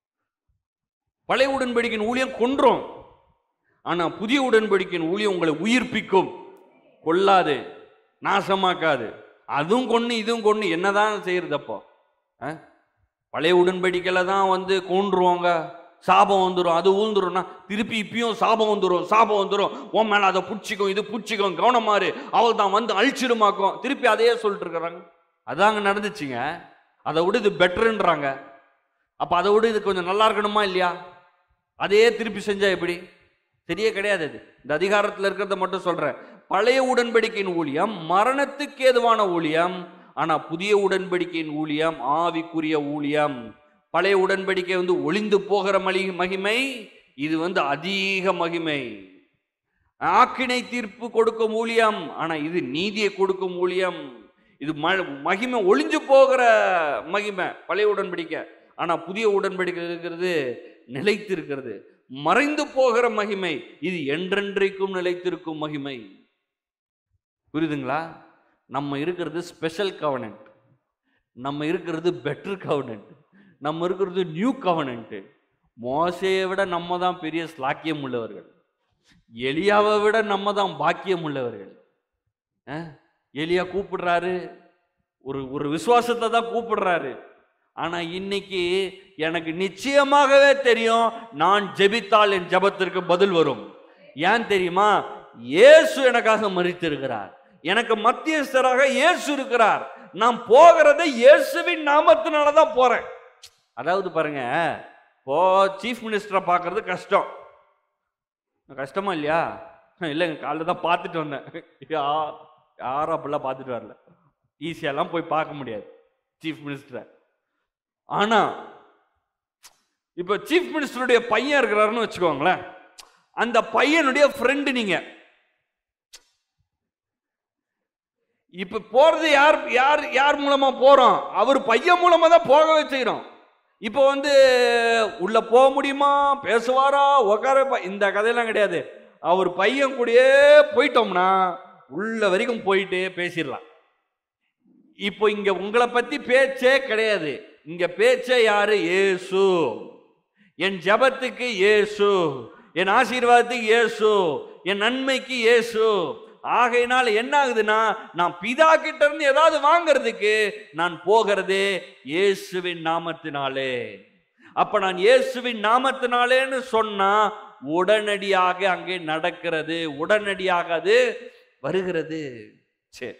பழைய உடன்படிக்கையின் ஊழியம் கொன்றும் ஆனா புதிய உடன்படிக்கையின் ஊழியம் உங்களை உயிர்ப்பிக்கும் கொல்லாது நாசமாக்காது அதுவும் கொண்டு இதுவும் கொண்டு என்னதான் செய்யறது அப்போ ஆ? பழைய உடன்படிக்கையில தான் வந்து கொன்றுவாங்க சாபம் வந்துடும் அது ஊழ்ந்துரும்னா திருப்பி இப்பயும் சாபம் வந்துடும் சாபம் வந்துடும் உன் மேல அதை புடிச்சிக்கும் இது புடிச்சிக்கும் கவனமாரு அவள் தான் வந்து அழிச்சிடுமாக்கும் திருப்பி அதையே சொல்லிட்டு இருக்கிறாங்க அதாங்க நடந்துச்சுங்க அதை விட இது பெட்டருன்றாங்க அப்ப அதை விட இது கொஞ்சம் நல்லா இருக்கணுமா இல்லையா அதையே திருப்பி செஞ்சா எப்படி சரியே கிடையாது அது இந்த அதிகாரத்தில் இருக்கிறத மட்டும் சொல்றேன் பழைய உடன்படிக்கையின் ஊழியம் மரணத்துக்கு ஏதுவான ஊழியம் ஆனா புதிய உடன்படிக்கையின் ஊழியம் ஆவிக்குரிய ஊழியம் பழைய உடன்படிக்கை வந்து ஒளிந்து போகிற மலி மகிமை இது வந்து அதிக மகிமை ஆக்கினை தீர்ப்பு கொடுக்கும் ஊழியம் ஆனா இது நீதியை கொடுக்கும் ஊழியம் இது ம- மகிமை ஒளிஞ்சு போகிற மகிமை பழைய உடன்படிக்கை ஆனா புதிய உடன்படிக்கை இருக்கிறது நிலைத்து இருக்கிறது மறைந்து போகிற மகிமை இது என்றென்றைக்கும் நிலைத்திருக்கும் மகிமை புரியுதுங்களா நம்ம இருக்கிறது ஸ்பெஷல் கவனன்ட் நம்ம இருக்கிறது பெட்டர் கவனன்ட் நம்ம இருக்கிறது நியூ கவனன்ட் மோசையை விட நம்ம தான் பெரிய ஸ்லாக்கியம் உள்ளவர்கள் எலியாவை விட நம்ம தான் பாக்கியம் உள்ளவர்கள் அஹ், எலியா கூப்பிடுறாரு ஒரு ஒரு விசுவாசத்தை தான் கூப்பிடுறாரு ஆனா இன்னைக்கு எனக்கு நிச்சயமாகவே தெரியும் நான் ஜெபித்தால் என் ஜெபத்திற்கு பதில் வரும் ஏன் தெரியுமா இயேசு எனக்காக மறித்திருக்கிறார் எனக்கு மத்தியஸ்தராக இயேசு இருக்கிறார் நான் போகிறதை இயேசுவின் நாமத்தினால தான் போறேன் அதாவது பாருங்க இப்போ சீஃப் மினிஸ்டரை பார்க்கறது கஷ்டம் கஷ்டமா இல்லையா இல்லைங்க காலைல தான் பார்த்துட்டு வந்தேன் யா யாரும் அப்படிலாம் பார்த்துட்டு வரல ஈஸியாலாம் போய் பார்க்க முடியாது சீஃப் மினிஸ்டரை ஆனா இப்போ சீஃப் மினிஸ்டருடைய பையன் இருக்கிறாருன்னு வச்சுக்கோங்களேன் அந்த பையனுடைய ஃப்ரெண்டு நீங்க இப்ப போறது யார் யார் யார் மூலமா போறோம் அவர் பையன் மூலமா தான் போகவே செய்யறோம் இப்போ வந்து உள்ள போக முடியுமா பேசுவாரா உட்கார வைப்பா- இந்த கதையெல்லாம் கிடையாது அவர் பையன் கூடயே போயிட்டோம்னா உள்ள வரைக்கும் போயிட்டு பேசிடலாம் இப்போ இங்க உங்களை பத்தி பேச்சே கிடையாது இங்க பேச்சே யாரு இயேசு என் ஜெபத்துக்கு இயேசு என் ஆசீர்வாதத்துக்கு இயேசு என் நன்மைக்கு இயேசு ஆகையினால் என்ன ஆகுதுன்னா நான் பிதா கிட்ட இருந்து ஏதாவது வாங்குறதுக்கு நான் போகிறதே இயேசுவின் நாமத்தினாலே அப்ப நான் இயேசுவின் நாமத்தினாலேன்னு சொன்னா உடனடியாக அங்கே நடக்கிறது உடனடியாக அது வருகிறது சரி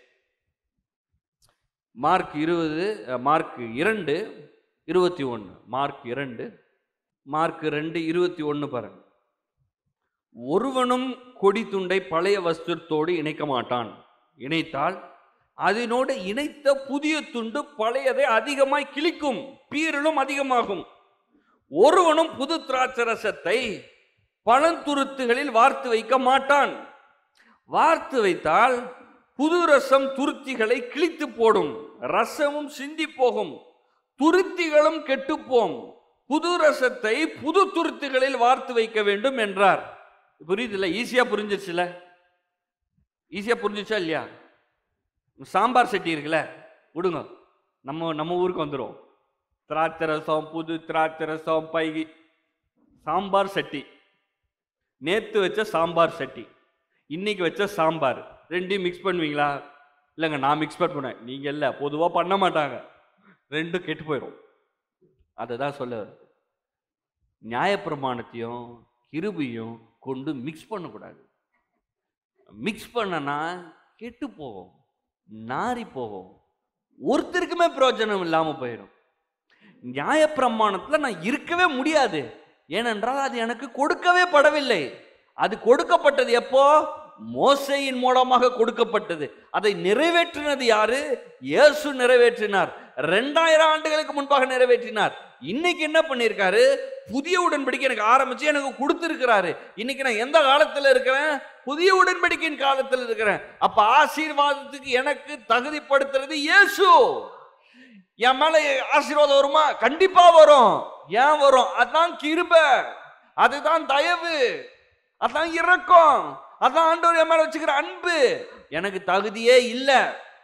மார்க் இருபது அஹ், மார்க் இரண்டு இருபத்தி ஒன்று மார்க் இரண்டு மார்க் ரெண்டு இருபத்தி ஒன்று பாருங்க ஒருவனும் கொடி துண்டை பழைய வஸ்திரத்தோடு இணைக்க மாட்டான் இணைத்தால் அதனோடு இணைத்த புதிய துண்டு பழையதை அதிகமாய் கிழிக்கும் பீரலும் அதிகமாகும் ஒருவனும் புது திராட்சரசத்தை பழந்துருத்துகளில் வார்த்து வைக்க மாட்டான் வார்த்து வைத்தால் புது ரசம் துருத்திகளை கிழித்து போடும் ரசமும் சிந்தி போகும் துருத்திகளும் கெட்டுப்போம் புது ரசத்தை புது துருத்திகளில் வார்த்து வைக்க வேண்டும் என்றார் புரியுதுல்ல ஈஸியா புரிஞ்சிருச்சுல ஈஸியா புரிஞ்சிச்சா இல்லையா சாம்பார் சட்டி இருக்குல்ல விடுங்க நம்ம நம்ம ஊருக்கு வந்துடும் திராட்சை ரசம் புது திராட்சை ரசம் பைகி சாம்பார் சட்டி நேத்து வச்ச சாம்பார் சட்டி இன்னைக்கு வச்ச சாம்பார் ரெண்டையும் மிக்ஸ் பண்ணுவீங்களா இல்லைங்க நான் மிக்ஸ் பண்ணுவேன் நீங்க இல்லை பொதுவாக பண்ண மாட்டாங்க ரெண்டும் கெட்டு போயிடும் அதை தான் சொல்ல வருது. நியாயப்பிரமாணத்தையும் கிருபையும் கொண்டு மிக்ஸ் பண்ணக்கூடாது மிக்ஸ் பண்ணனா கெட்டு போகும் நாரி போகும் ஒருத்தருக்குமே பிரயோஜனம் இல்லாமல் போயிடும் நியாயப்பிரமாணத்தில் நான் இருக்கவே முடியாது ஏனென்றால் அது எனக்கு கொடுக்கவே படவில்லை அது கொடுக்கப்பட்டது எப்போ மோசையின் மூலமாக கொடுக்கப்பட்டது அதை நிறைவேற்றினது யாரு இயேசு நிறைவேற்றினார் ரெண்டாயிரம் ஆண்டுகளுக்கு முன்பாக நிறைவேற்றினார் இன்னைக்கு என்ன பண்ணியிருக்காரு புதிய உடன்படிக்கை எனக்கு ஆரம்பிச்சு எனக்கு கொடுத்திருக்கிறாரு இன்னைக்கு நான் எந்த காலத்துல இருக்கிறேன் புதிய உடன்படிக்கையின் காலத்தில் இருக்கிறேன் அப்ப ஆசீர்வாதத்துக்கு எனக்கு தகுதிப்படுத்துறது இயேசு என் மேல ஆசீர்வாதம் வருமா கண்டிப்பா வரும் ஏன் வரும் அதான் கிருபை அதுதான் தயவு அதான் இரக்கம் அதான் ஆண்டவர் என் மேல வச்சுக்கிற அன்பு எனக்கு தகுதியே இல்லை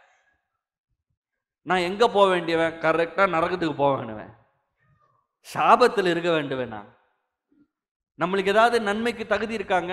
நான் எங்க போக வேண்டியவன் கரெக்டா நரகத்துக்கு போக வேண்டுவன் சாபத்தில் இருக்க வேண்டுவன் நான் நம்மளுக்கு ஏதாவது நன்மைக்கு தகுதி இருக்காங்க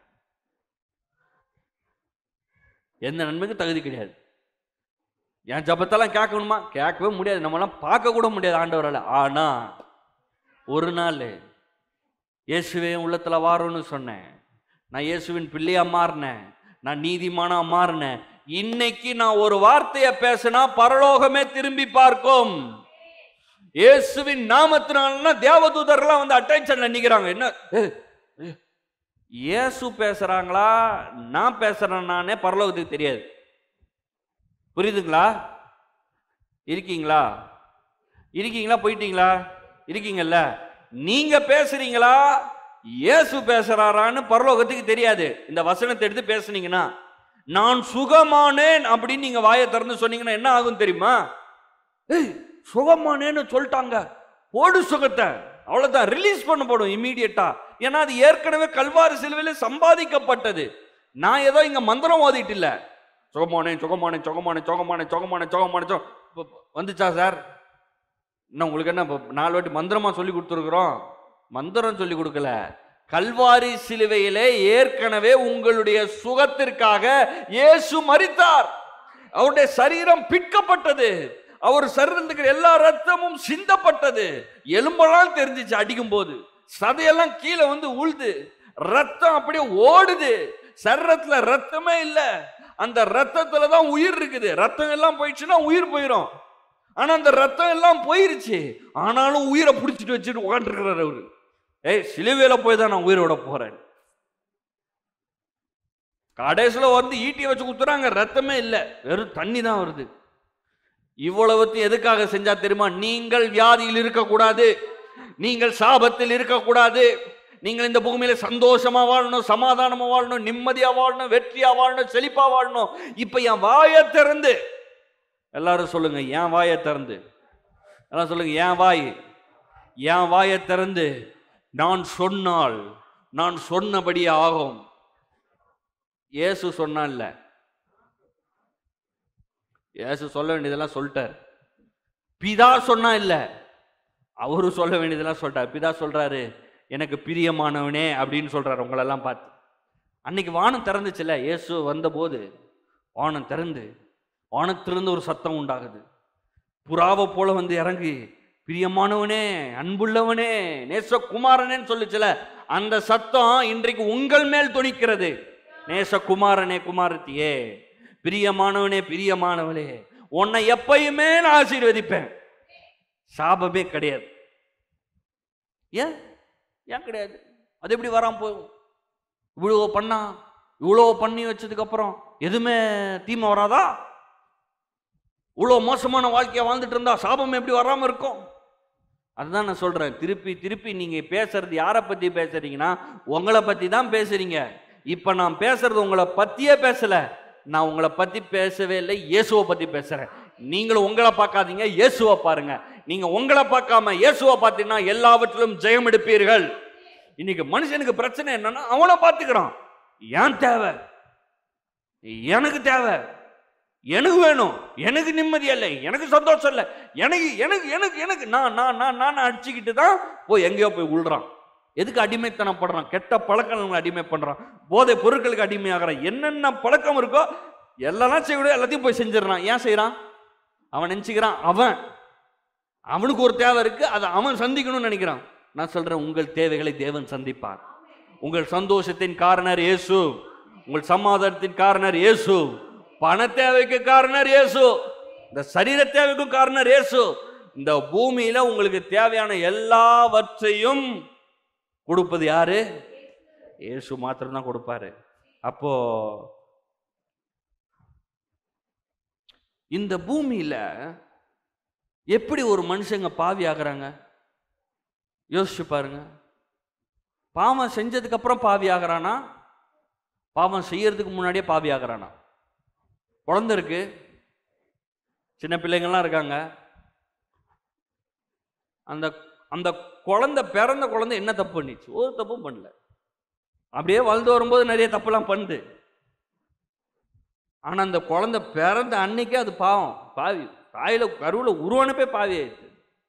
எந்த நன்மைக்கும் தகுதி கிடையாது என் ஜபத்தெல்லாம் கேட்கணுமா கேட்கவே முடியாது நம்மளாம் பார்க்க கூட முடியாது ஆண்டவரால் ஆனா ஒரு நாள் இயேசுவே என் உள்ளத்துல வாரோன்னு சொன்னேன் நான் இயேசுவின் பிள்ளையா மாறினேன் நான் நீதிமானா மாறினேன் இன்னைக்கு நான் ஒரு வார்த்தையை பேசினா பரலோகமே திரும்பி பார்க்கும் இயேசுவின் நாமத்தினால தேவதூதர்லாம் வந்து அட்டென்ஷன்ல நிக்கிறாங்க என்ன ஏ, ஏ, இயேசு பேசுறாங்களா நான் பேசுறேன் நானே பரலோகத்துக்கு தெரியாது புரியுதுங்களா இருக்கீங்களா இருக்கீங்களா போயிட்டீங்களா இருக்கீங்கல்ல நீங்க பேசுறீங்களா இயேசு பேசுறாரான்னு பரலோகத்துக்கு தெரியாது இந்த வசனத்தை எடுத்து பேசுனீங்கன்னா நான் சுகமானேன் அப்படின்னு நீங்க வாயை திறந்து சொன்னீங்கன்னா என்ன ஆகும் தெரியுமா ஏய் சுகமானேன்னு சொல்லிட்டாங்க போடு சுகத்தை அவ்வளவுதான் ரிலீஸ் பண்ணப்படும் இம்மீடியட்டா ஏன்னா அது ஏற்கனவே கல்வாரி சிலுவையில் சம்பாதிக்கப்பட்டது நான் ஏதோ இங்க மந்திரம் ஓதிட்டு இல்ல சுகமானேன் சுகமானேன் சுகமானேன் சுகமானேன் சுகமானேன் சுகமானேன் சுகம் இப்ப- இப்ப வந்துச்சா சார் இன்னும் உங்களுக்கு என்ன இப்ப நாலு வாட்டி மந்திரமா சொல்லி கொடுத்துருக்குறோம் மந்திரம் சொல்லி கொடுக்கல கல்வாரி சிலுவையிலே ஏற்கனவே உங்களுடைய சுகத்திற்காக இயேசு மரித்தார் அவருடைய சரீரம் பிற்கப்பட்டது அவர் சரீரத்துக்கு எல்லா ரத்தமும் சிந்தப்பட்டது எலும்பெல்லாம் தெரிஞ்சிச்சு அடிக்கும் போது சதையெல்லாம் கீழே வந்து உழுது ரத்தம் அப்படியே ஓடுது சரீரத்துல ரத்தமே இல்ல அந்த ரத்தத்துல தான் உயிர் இருக்குது ரத்தம் எல்லாம் போயிடுச்சுன்னா உயிர் போயிடும் ஆனா அந்த ரத்தம் எல்லாம் போயிருச்சு ஆனாலும் உயிரை பிடிச்சிட்டு வச்சுட்டு உட்காந்துருக்கிறார் அவரு ஏய் சிலுவையில போய் தான் நான் உயிரோட போறேன் கடைசியில வந்து ஈட்டியை வச்சு குத்துறாங்க ரத்தமே இல்லை வெறும் தண்ணி தான் வருது இவ்வளவுத்தையும் எதுக்காக செஞ்சா தெரியுமா நீங்கள் வியாதியில் இருக்கக்கூடாது நீங்கள் சாபத்தில் இருக்கக்கூடாது நீங்கள் இந்த பூமியில சந்தோஷமா வாழணும் சமாதானமா வாழணும் நிம்மதியா வாழணும் வெற்றியா வாழணும் செழிப்பா வாழணும் இப்ப என் வாயை திறந்து எல்லாரும் சொல்லுங்க என் வாயை திறந்து எல்லாம் சொல்லுங்க என் வாய் என் வாயை திறந்து நான் சொன்னால் நான் சொன்னபடி ஆகும் இயேசு சொன்னான்ல இயேசு சொல்ல வேண்டியதெல்லாம் சொல்லிட்டார் பிதா சொன்னா இல்ல அவரு சொல்ல வேண்டியதெல்லாம் சொல்லிட்டார் பிதா சொல்றாரு எனக்கு பிரியமானவனே அப்படின்னு சொல்றாரு உங்களெல்லாம் பார்த்து அன்னைக்கு வானம் திறந்துச்சுல இயேசு வந்தபோது வானம் திறந்து வானத்திலிருந்து ஒரு சத்தம் உண்டாகுது புறாவை போல வந்து இறங்கி பிரியமானவனே அன்புள்ளவனே நேசகுமாரனேன்னு சொல்லுச்சுல அந்த சத்தம் இன்றைக்கு உங்கள் மேல் துணிக்கிறது நேசகுமாரனே குமாரத்தியே பிரியமானவனே பிரியமானவளே உன்னை எப்பயுமே நான் ஆசீர்வதிப்பேன் சாபமே கிடையாது ஏன் ஏன் கிடையாது அது எப்படி வராம போகும் இவ்வளோ பண்ணா இவ்வளோ பண்ணி வச்சதுக்கு அப்புறம் எதுவுமே தீமை வராதா இவ்வளோ மோசமான வாழ்க்கையை வாழ்ந்துட்டு இருந்தா சாபம் எப்படி வராமல் இருக்கும் அதுதான் நான் சொல்றேன் திருப்பி திருப்பி நீங்க பேசுறது யாரை பத்தி பேசுறீங்கன்னா உங்களை பத்தி தான் பேசுறீங்க இப்ப நான் பேசுறது உங்களை பத்தியே பேசல நான் உங்களை பத்தி பேசவே இல்லை இயேசுவை பத்தி பேசுறேன் நீங்களும் உங்களை பார்க்காதீங்க இயேசுவை பாருங்க நீங்க உங்களை பார்க்காம இயேசுவை பார்த்தீங்கன்னா எல்லாவற்றிலும் ஜெயம் எடுப்பீர்கள் இன்னைக்கு மனுஷனுக்கு பிரச்சனை என்னன்னா அவனை பார்த்துக்கிறான் ஏன் தேவை எனக்கு தேவை எனக்கு வேணும் எனக்கு நிம்மதி இல்லை எனக்கு சந்தோஷம் இல்லை எனக்கு எனக்கு எனக்கு எனக்கு நான் நான் நான் நான் அடிச்சுக்கிட்டு தான் போய் எங்கேயோ போய் விழுறான் எதுக்கு அடிமைத்தனப்படுறான் கெட்ட பழக்கங்களுக்கு அடிமை பண்றான் போதை பொருட்களுக்கு அடிமையாகிறான் என்னென்ன பழக்கம் இருக்கோ எல்லாம் செய்ய எல்லாத்தையும் போய் செஞ்சிடறான் ஏன் செய்றான் அவன் நினைச்சுக்கிறான் அவன் அவனுக்கு ஒரு தேவை இருக்கு அதை அவன் சந்திக்கணும்னு நினைக்கிறான் நான் சொல்றேன் உங்கள் தேவைகளை தேவன் சந்திப்பார் உங்கள் சந்தோஷத்தின் காரணர் இயேசு உங்கள் சமாதானத்தின் காரணர் இயேசு பண தேவைக்கு காரணர் இயேசு இந்த சரீர தேவைக்கும் காரணர் இயேசு இந்த பூமியில உங்களுக்கு தேவையான எல்லாவற்றையும் கொடுப்பது யாரு இயேசு மாத்திரம் தான் கொடுப்பாரு அப்போ இந்த பூமியில எப்படி ஒரு மனுஷங்க பாவி ஆகுறாங்க யோசிச்சு பாருங்க பாவம் செஞ்சதுக்கு அப்புறம் பாவி ஆகுறானா பாவம் செய்யறதுக்கு முன்னாடியே பாவி ஆகுறானா குழந்தை இருக்கு சின்ன பிள்ளைங்கள்லாம் இருக்காங்க அந்த அந்த குழந்தை பிறந்த குழந்தை என்ன தப்பு பண்ணிச்சு ஒரு தப்பும் பண்ணல அப்படியே வளர்ந்து வரும்போது நிறைய தப்புலாம் பண்ணுது ஆனா அந்த குழந்தை பிறந்த அன்னைக்கே அது பாவம் பாவி தாயில கருவுல உருவானப்பே பாவி ஆயிடுச்சு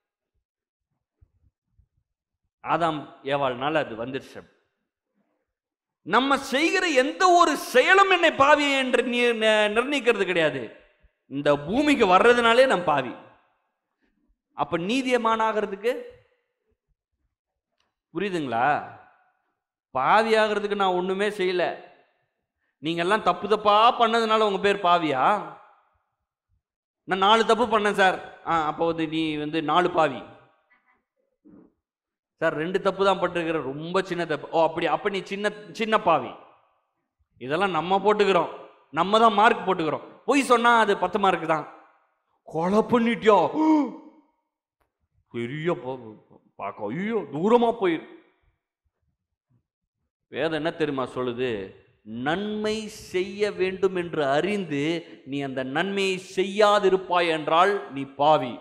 ஆதாம் ஏவாள்னால அது வந்துருச்சு நம்ம செய்கிற எந்த ஒரு செயலும் என்னை பாவி என்று நி- ந- நிர்ணயிக்கிறது கிடையாது இந்த பூமிக்கு வர்றதுனாலே நம் பாவி அப்ப நீதியமான ஆகிறதுக்கு புரியுதுங்களா பாவி ஆகிறதுக்கு நான் ஒண்ணுமே செய்யல நீங்க எல்லாம் தப்பு தப்பா பண்ணதுனால உங்க பேர் பாவியா நான் நாலு தப்பு பண்ணேன் சார் ஆ அப்போ வந்து நீ வந்து நாலு பாவி சார் ரெண்டு தப்பு தான் பண்ணிருக்கிற ரொம்ப சின்ன தப்பு ஓ அப்படி அப்ப நீ சின்ன சின்ன பாவி இதெல்லாம் நம்ம போட்டுக்கிறோம் நம்ம தான் மார்க் போட்டுக்கிறோம் பொய் சொன்னா அது பத்து மார்க் தான் கொலை பண்ணிட்டியா பெரிய பா- பார்க்க ஐயோ தூரமா போயிரு வேதம் என்ன தெரியுமா சொல்லுது நன்மை செய்ய வேண்டும் என்று அறிந்து நீ அந்த நன்மையை செய்யாதிருப்பாய் என்றால் நீ பாவி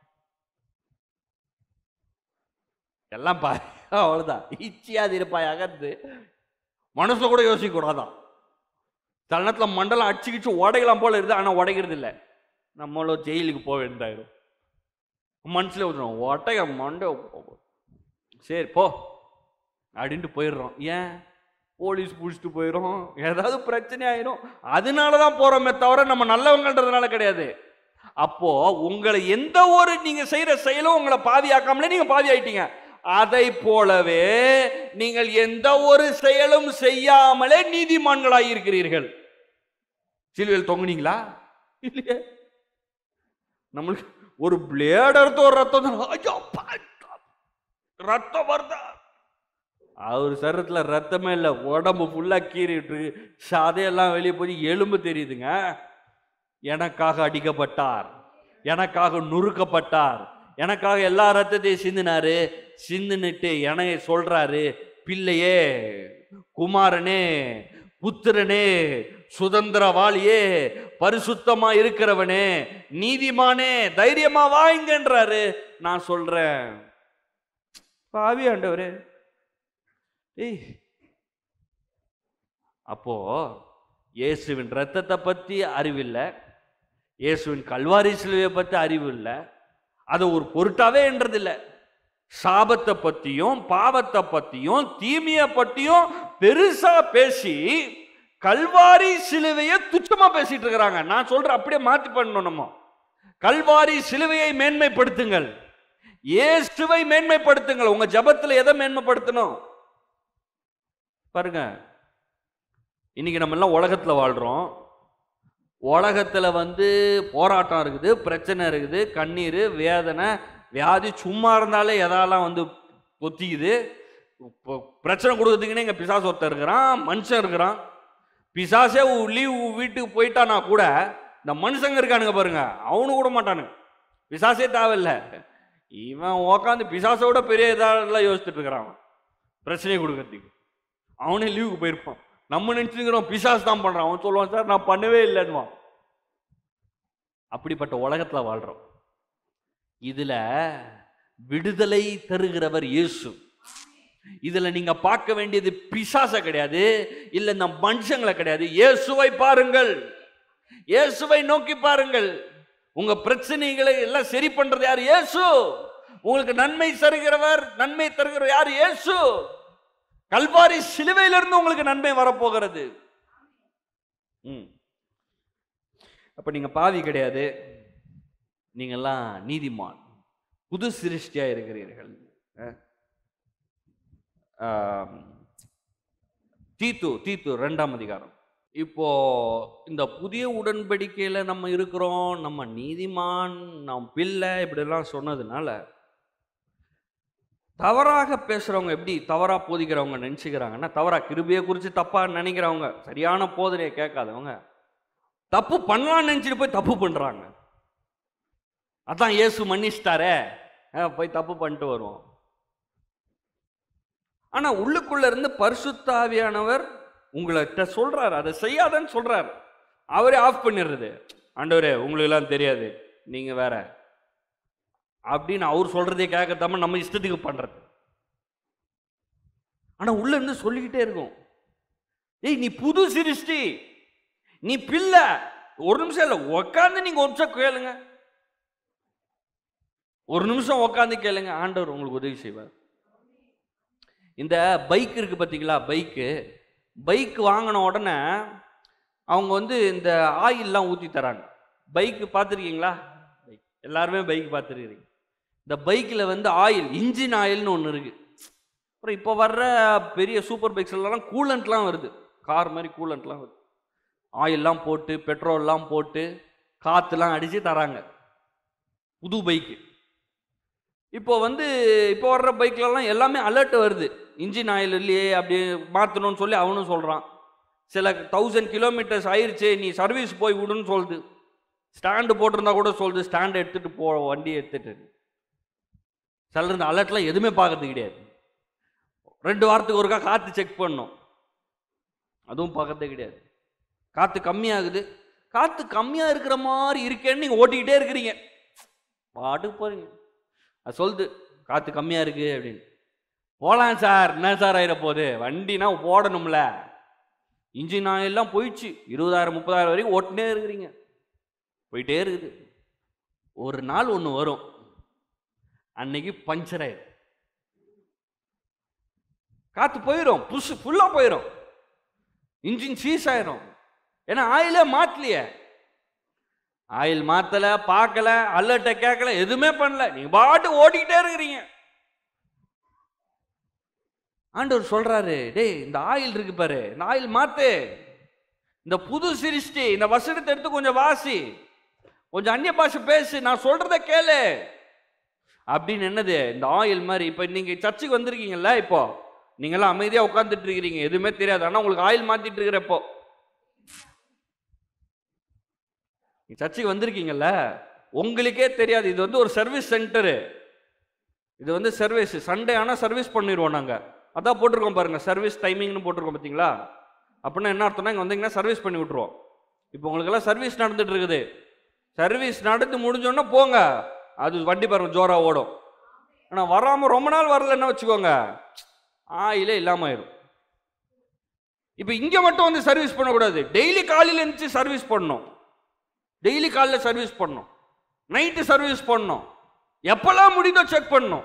எல்லாம் பாவி அவ்வளவுதான் இச்சியாது இருப்பாய் அகந்து மனசுல கூட யோசிக்க கூடாதான் சில நேரத்தில் மண்டலம் அடிச்சுக்கிச்சு உடைக்கலாம் போல இருக்குது ஆனா உடைக்கிறது இல்லை நம்மளும் ஜெயிலுக்கு போக வேண்டியதாயிரும் மனசுல விட்டுறோம் ஒட்டைய மண்டை சரி போ அப்படின்ட்டு போயிடுறோம் ஏன் போலீஸ் பிடிச்சிட்டு போயிடும் ஏதாவது பிரச்சனை ஆயிரும் அதனால தான் போறோமே தவிர நம்ம நல்லவங்கன்றதுனால கிடையாது அப்போ உங்களை எந்த ஒரு நீங்க செய்யற செயலும் உங்களை பாவியாக்காமலே நீங்க பாவி ஆயிட்டீங்க அதை போலவே நீங்கள் எந்த ஒரு செயலும் செய்யாமலே நீதிமான்களாய் இருக்கிறீர்கள் சிலுவையில் தொங்குனீங்களா இல்லையே நம்மளுக்கு ஒரு பிளேட் எடுத்து ஒரு ரத்தம் தான். ஐயோ, அப்பா, ரத்தம் வருதா அவர் சரீரத்துல ரத்தமே இல்லை உடம்பு ஃபுல்லா கீறிட்டு இருக்கு சதையெல்லாம் வெளியே போய் எலும்பு தெரியுதுங்க எனக்காக அடிக்கப்பட்டார் எனக்காக நுறுக்கப்பட்டார் எனக்காக எல்லா ரத்தத்தையும் சிந்தினாரு சிந்துன்னுட்டு என சொல்றாரு பிள்ளையே குமாரனே புத்திரனே சுதந்திரவாளியே பரிசுத்தமா இருக்கிறவனே நீதிமானே தைரியமா வாங்கன்றாரு நான் சொல்றேன் பாவி ஆண்டவரே ஏய் அப்போ இயேசுவின் ரத்தத்தை பத்தி அறிவில்லை இயேசுவின் கல்வாரி சிலுவையை பத்தி அறிவு இல்லை அது ஒரு பொருட்டாவே என்றதில்லை சாபத்தை பத்தியும் பாவத்தை பத்தியும் தீமையை பத்தியும் பெருசா பேசி கல்வாரி சிலுவையை துச்சமா பேசிட்டு இருக்கிறாங்க நான் சொல்றேன் அப்படியே மாத்தி பண்ணணும் நம்ம கல்வாரி சிலுவையை மேன்மைப்படுத்துங்கள் இயேசுவை மேன்மைப்படுத்துங்கள் உங்க ஜபத்துல எதை மேன்மைப்படுத்தணும் பாருங்க இன்னைக்கு நம்ம எல்லாம் உலகத்துல வாழ்றோம் உலகத்துல வந்து போராட்டம் இருக்குது பிரச்சனை இருக்குது கண்ணீர் வேதனை வியாதி சும்மா இருந்தாலே எதாலாம் வந்து பொத்திக்குது இப்போ பிரச்சனை கொடுக்கறதுக்குன்னே இங்கே பிசாசு ஒருத்தர் இருக்கிறான் மனுஷன் இருக்கிறான் பிசாசே லீவ் வீட்டுக்கு போயிட்டானா கூட இந்த மனுஷங்க இருக்கானுங்க பாருங்க அவனு கூட மாட்டானுங்க பிசாசே தேவையில்ல இவன் உக்காந்து பிசாசோட பெரிய இதெல்லாம் யோசிச்சுட்டு இருக்கிறான் அவன். பிரச்சனையை கொடுக்கறதுக்கு அவனே லீவுக்கு போயிருப்பான் நம்ம நினைச்சுக்கிறோம் பிசாஸ் தான் பண்றான் அவன் சொல்லுவான் சார் நான் பண்ணவே இல்லைன்னுவான் அப்படிப்பட்ட உலகத்துல வாழ்றோம் இதுல விடுதலை தருகிறவர் இயேசு இதுல நீங்க பார்க்க வேண்டியது பிசாச கிடையாது இல்ல இந்த மனுஷங்களை கிடையாது இயேசுவை பாருங்கள் இயேசுவை நோக்கி பாருங்கள் உங்க பிரச்சனைகளை எல்லாம் சரி பண்றது யார் இயேசு உங்களுக்கு நன்மை தருகிறவர் நன்மை தருகிறவர் யார் இயேசு கல்வாரி சிலுவையிலிருந்து உங்களுக்கு நன்மை வரப்போகிறது ம். அப்ப நீங்க பாவி கிடையாது நீங்கெல்லாம் நீதிமான் புது சிருஷ்டியா இருக்கிறீர்கள் அஹ். ஆம். தீத்து தீத்து ரெண்டாம் அதிகாரம் இப்போ இந்த புதிய உடன்படிக்கையில நம்ம இருக்கிறோம் நம்ம நீதிமான் நாம் பிள்ளை இப்படிலாம் சொன்னதுனால தவறாக பேசுறவங்க எப்படி தவறா போதிக்கிறவங்க நினைச்சுக்கிறாங்கன்னா தவறா கிருபையை குறித்து தப்பா நினைக்கிறவங்க சரியான போதனையை கேட்காதவங்க தப்பு பண்ணலாம்னு நினைச்சிட்டு போய் தப்பு பண்றாங்க அதான் இயேசு மன்னிச்சிட்டாரே அஹ் போய் தப்பு பண்ணிட்டு வருவோம் ஆனா உள்ளுக்குள்ள இருந்து பரிசுத்தாவியானவர் உங்கள்கிட்ட சொல்றாரு அதை செய்யாதன்னு சொல்றாரு அவரே ஆஃப் பண்ணிடுறது ஆண்டவரே உங்களுக்கு எல்லாம் தெரியாது நீங்க வேற அப்படின்னு அவர் சொல்றதே கேட்காம நம்ம இஷ்டத்துக்கு பண்றது ஆனா உள்ள இருந்து சொல்லிக்கிட்டே இருக்கும் ஏய் நீ புது சிருஷ்டி நீ பிள்ளை ஒரு நிமிஷம் இல்லை உட்காந்து நீங்க ஒரு நிமிஷம் கேளுங்க ஒரு நிமிஷம் உட்காந்து கேளுங்க ஆண்டவர் உங்களுக்கு உதவி செய்வார் இந்த பைக் இருக்கு பார்த்தீங்களா பைக்கு பைக் வாங்கின உடனே அவங்க வந்து இந்த ஆயில்லாம் ஊற்றி தராங்க பைக்கு பார்த்துருக்கீங்களா எல்லாருமே பைக் பார்த்துருக்கீங்க இந்த பைக்கில் வந்து ஆயில் இன்ஜின் ஆயில்னு ஒன்று இருக்கு அப்புறம் இப்போ வர்ற பெரிய சூப்பர் பைக்ஸ்லாம் கூலண்ட்லாம் வருது கார் மாதிரி கூலண்ட்லாம் வருது ஆயில்லாம் போட்டு பெட்ரோல்லாம் போட்டு காற்றுலாம் அடித்து தராங்க புது பைக்கு இப்போ வந்து இப்போ வர்ற பைக்லலாம் எல்லாமே அலர்ட் வருது இன்ஜின் ஆயில் இல்லையே அப்படி மாற்றணும்னு சொல்லி அவனும் சொல்கிறான் சில தௌசண்ட் கிலோமீட்டர்ஸ் ஆயிருச்சு நீ சர்வீஸ் போய் விடுன்னு சொல்லுது ஸ்டாண்டு போட்டிருந்தா கூட சொல்லுது ஸ்டாண்ட் எடுத்துகிட்டு போ வண்டி எடுத்துட்டு சிலர் இந்த அலர்ட்லாம் எதுவுமே பார்க்கறது கிடையாது ரெண்டு வாரத்துக்கு ஒருக்கா காற்று செக் பண்ணணும் அதுவும் பார்க்கறதே கிடையாது காற்று கம்மியாகுது காற்று கம்மியாக இருக்கிற மாதிரி இருக்கேன்னு நீங்கள் ஓட்டிக்கிட்டே இருக்கிறீங்க பாட்டுக்கு போகிறீங்க அது சொல்லுது காற்று கம்மியாக இருக்குது அப்படின்னு போகலாம் சார் என்ன சார் ஆயிட போகுது வண்டினா ஓடணும்ல இன்ஜின் ஆயிலெலாம் போயிடுச்சு இருபதாயிரம் முப்பதாயிரம் வரைக்கும் ஓட்டுனே இருக்கிறீங்க போயிட்டே இருக்குது ஒரு நாள் ஒன்று வரும் அன்னைக்கு பஞ்சர் ஆயிடும் காற்று போயிடும் புஷ் ஃபுல்லாக போயிடும் இன்ஜின் சீஸ் ஆயிரும் ஏன்னா ஆயிலே மாற்றலையே ஆயில் மாத்தல பார்க்கல அலர்ட்டை கேட்கல எதுவுமே பண்ணல நீங்க பாட்டு ஓடிக்கிட்டே இருக்கிறீங்க ஆண்டவர் சொல்றாரு டேய் இந்த ஆயில் இருக்கு பாரு இந்த ஆயில் மாத்து இந்த புது சிருஷ்டி இந்த வசனத்தை எடுத்து கொஞ்சம் வாசி கொஞ்சம் அந்நிய பாஷை பேசு நான் சொல்றத கேளு அப்படின்னு என்னது இந்த ஆயில் மாதிரி இப்போ நீங்க சர்ச்சுக்கு வந்திருக்கீங்கல்ல இப்போ நீங்கெல்லாம் அமைதியா உட்காந்துட்டு இருக்கிறீங்க எதுவுமே தெரியாது ஆனா உங்களுக்கு ஆயில் மாத்திட்டு இருக்கிற இப்போ நீ சர்ச்சுக்கு வந்திருக்கீங்கல்ல உங்களுக்கே தெரியாது இது வந்து ஒரு சர்வீஸ் சென்டரு இது வந்து சர்வீஸ் சண்டே ஆனால் சர்வீஸ் பண்ணிடுவோம் நாங்கள் அதான் போட்டிருக்கோம் பாருங்க சர்வீஸ் டைமிங்னு போட்டிருக்கோம் பார்த்தீங்களா அப்படின்னா என்ன அர்த்தம்னா இங்கே வந்தீங்கன்னா சர்வீஸ் பண்ணி விட்ருவோம் இப்போ உங்களுக்கெல்லாம் சர்வீஸ் நடந்துட்டு இருக்குது சர்வீஸ் நடந்து முடிஞ்சோன்னா போங்க அது வண்டி பாருங்க ஜோரா ஓடும் ஆனால் வராமல் ரொம்ப நாள் வரலன்னா வச்சுக்கோங்க ஆயிலே இல்லாமல் ஆயிடும் இப்போ இங்கே மட்டும் வந்து சர்வீஸ் பண்ணக்கூடாது டெய்லி காலையில் இருந்துச்சு சர்வீஸ் பண்ணணும் டெய்லி காலைல சர்வீஸ் பண்ணணும் நைட்டு சர்வீஸ் பண்ணணும் எப்பெல்லாம் முடியுதோ செக் பண்ணணும்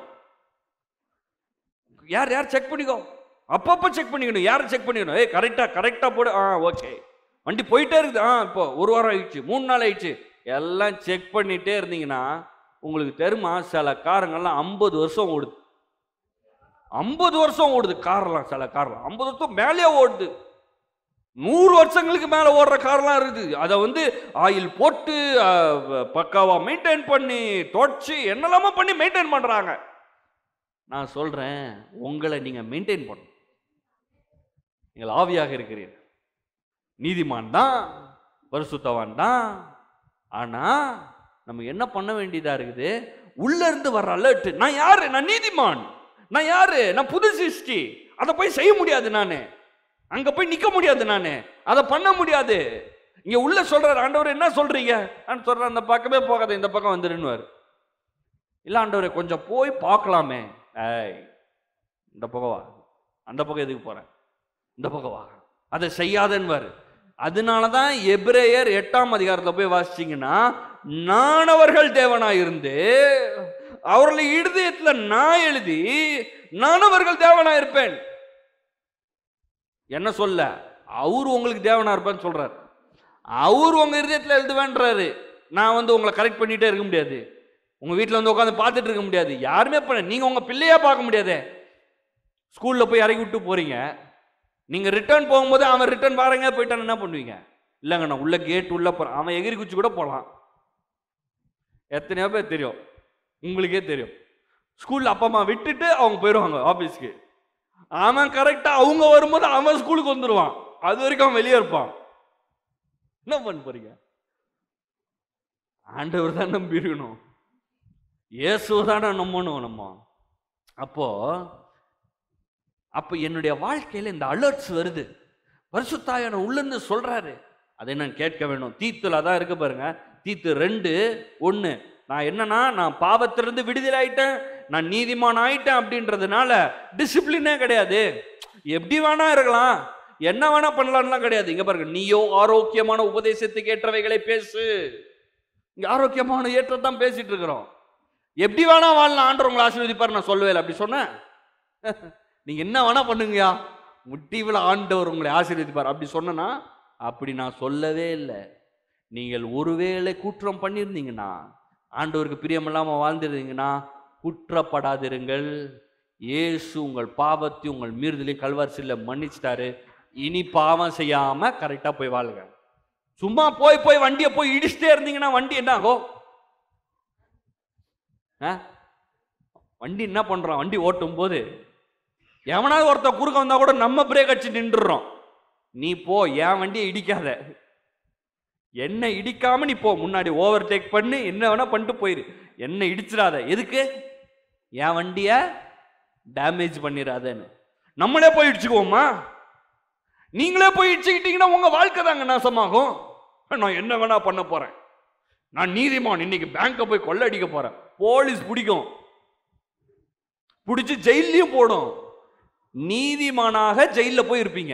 யார் யார் செக் பண்ணிக்கோ அப்பப்போ செக் பண்ணிக்கணும் யாரை செக் பண்ணிக்கணும் ஏய் கரெக்டாக கரெக்டாக போடு ஆ ஓகே வண்டி போயிட்டே இருக்குது ஆ இப்போ ஒரு வாரம் ஆயிடுச்சு மூணு நாள் ஆயிடுச்சு எல்லாம் செக் பண்ணிட்டே இருந்தீங்கன்னா உங்களுக்கு தெரியுமா சில காருங்கள்லாம் ஐம்பது வருஷம் ஓடுது ஐம்பது வருஷம் ஓடுது கார்லாம் சில கார்லாம் ஐம்பது வருஷம் மேலேயே ஓடுது நூறு வருஷங்களுக்கு மேலே ஓடுற கார்லாம் இருக்குது அதை வந்து ஆயில் போட்டு பக்காவாக மெயின்டைன் பண்ணி தொடச்சி என்னெல்லாமோ பண்ணி மெயின்டைன் பண்ணுறாங்க நான் சொல்கிறேன் உங்களை நீங்கள் மெயின்டைன் பண்ணணும் நீங்கள் ஆவியாக இருக்கிறீர்கள் நீதிமான் தான் பரிசுத்தவான் தான் ஆனால் நம்ம என்ன பண்ண வேண்டியதாக இருக்குது உள்ள இருந்து வர்ற அலர்ட் நான் யாரு நான் நீதிமான் நான் யாரு நான் புது சிருஷ்டி அதை போய் செய்ய முடியாது நான் அங்க போய் நிக்க முடியாது நானு அதை பண்ண முடியாது இங்க உள்ள சொல்றாரு ஆண்டவர் என்ன சொல்றீங்க நான் சொல்றேன் அந்த பக்கமே போகாத இந்த பக்கம் வந்துருன்னுவாரு இல்ல ஆண்டவரே கொஞ்சம் போய் பார்க்கலாமே ஏய் இந்த பக்கம் வா அந்த பக்கம் எதுக்கு போறேன் இந்த பக்கம் வா அதை செய்யாதன்வாரு அதனால தான் எபிரேயர் எட்டாம் அதிகாரத்தில் போய் வாசிச்சீங்கன்னா நானவர்கள் தேவனாய் இருந்து அவர்களை இருதயத்துல நான் எழுதி நானவர்கள் தேவனா இருப்பேன் என்ன சொல்ல அவர் உங்களுக்கு தேவனா இருப்பேன்னு சொல்றாரு அவர் உங்க இருதயத்துல எழுதுவேன்றாரு நான் வந்து உங்களை கரெக்ட் பண்ணிட்டே இருக்க முடியாது உங்க வீட்டில் வந்து உட்காந்து பார்த்துட்டு இருக்க முடியாது யாருமே பண்ண நீங்க உங்க பிள்ளையா பார்க்க முடியாதே ஸ்கூல்ல போய் இறக்கி விட்டு போறீங்க நீங்க ரிட்டர்ன் போகும்போது அவன் ரிட்டர்ன் பாருங்க போயிட்டான் என்ன பண்ணுவீங்க இல்லைங்க நான் உள்ள கேட் உள்ள போறான் அவன் எகிரி குச்சி கூட போகலாம் எத்தனையோ பேர் தெரியும் உங்களுக்கே தெரியும் ஸ்கூல்ல அப்பா அம்மா விட்டுட்டு அவங்க போயிடுவாங்க ஆபீஸ்க்கு அவன் கரெக்டா அவங்க வரும்போது அவன் ஸ்கூலுக்கு வந்துடுவான் அது வரைக்கும் அவன் வெளியே இருப்பான் என்ன பண்ண போறீங்க ஆண்டவர் தான் நம்பி இருக்கணும் இயேசுவை தானே நம்பணும் நம்ம அப்போ அப்போ என்னுடைய வாழ்க்கையில் இந்த அலர்ட்ஸ் வருது பரிசுத்தாயன உள்ளிருந்து சொல்றாரு அதை நான் கேட்க வேணும் தீத்துல தான் இருக்கு பாருங்க தீத்து ரெண்டு ஒன்று நான் என்னன்னா நான் பாவத்திலிருந்து விடுதலை ஆயிட்டேன் நான் நீதிமான் ஆயிட்டேன் அப்படின்றதுனால டிசிப்ளினே கிடையாது எப்படி வேணா இருக்கலாம் என்ன வேணா பண்ணலாம்லாம் கிடையாது இங்க பாருங்க நீயோ ஆரோக்கியமான உபதேசத்துக்கு ஏற்றவைகளை பேசு இங்க ஆரோக்கியமான ஏற்றத்தான் பேசிட்டு இருக்கிறோம் எப்படி வேணா வாழலாம் ஆண்டவர் உங்களை ஆசீர்வதிப்பார் நான் சொல்லவே இல்லை அப்படி சொன்னேன் நீங்க என்ன வேணா பண்ணுங்கயா முடிவில் ஆண்டவர் உங்களை ஆசீர்வதிப்பார் அப்படி சொன்னனா அப்படி நான் சொல்லவே இல்லை நீங்கள் ஒருவேளை குற்றம் பண்ணியிருந்தீங்கன்னா ஆண்டவருக்கு பிரியமில்லாம வாழ்ந்திருந்தீங்கன்னா குற்றப்படாதிருங்கள் இயேசு உங்கள் பாவத்தை உங்கள் மீறுதலையும் கல்வாரிசில் மன்னிச்சிட்டாரு இனி பாவம் செய்யாம கரெக்டா போய் வாழுங்க சும்மா போய் போய் வண்டியை போய் இடிச்சிட்டே இருந்தீங்கன்னா வண்டி என்ன ஆகும் ஆ? வண்டி என்ன பண்றான் வண்டி ஓட்டும் போது எவனாவது ஒருத்தன் குறுக்க வந்தா கூட நம்ம பிரேக் அடிச்சு நின்றுறோம் நீ போ என் வண்டியை இடிக்காத என்ன இடிக்காம நீ போ முன்னாடி ஓவர் டேக் பண்ணி என்ன வேணா பண்ணிட்டு போயிரு என்ன இடிச்சிடாத எதுக்கு என் வண்டிய டேமேஜ் பண்ணிடாதேன்னு நம்மளே போய் இடிச்சுக்குவோமா நீங்களே போய் இடிச்சுக்கிட்டீங்கன்னா உங்க வாழ்க்கை தாங்க நாசமாகும் நான் என்ன வேணா பண்ண போறேன் நான் நீதிமான் இன்னைக்கு பேங்கை போய் கொள்ளடிக்க போறேன் போலீஸ் பிடிக்கும் பிடிச்சி ஜெயிலையும் போடும் நீதிமானாக ஜெயில போய் இருப்பீங்க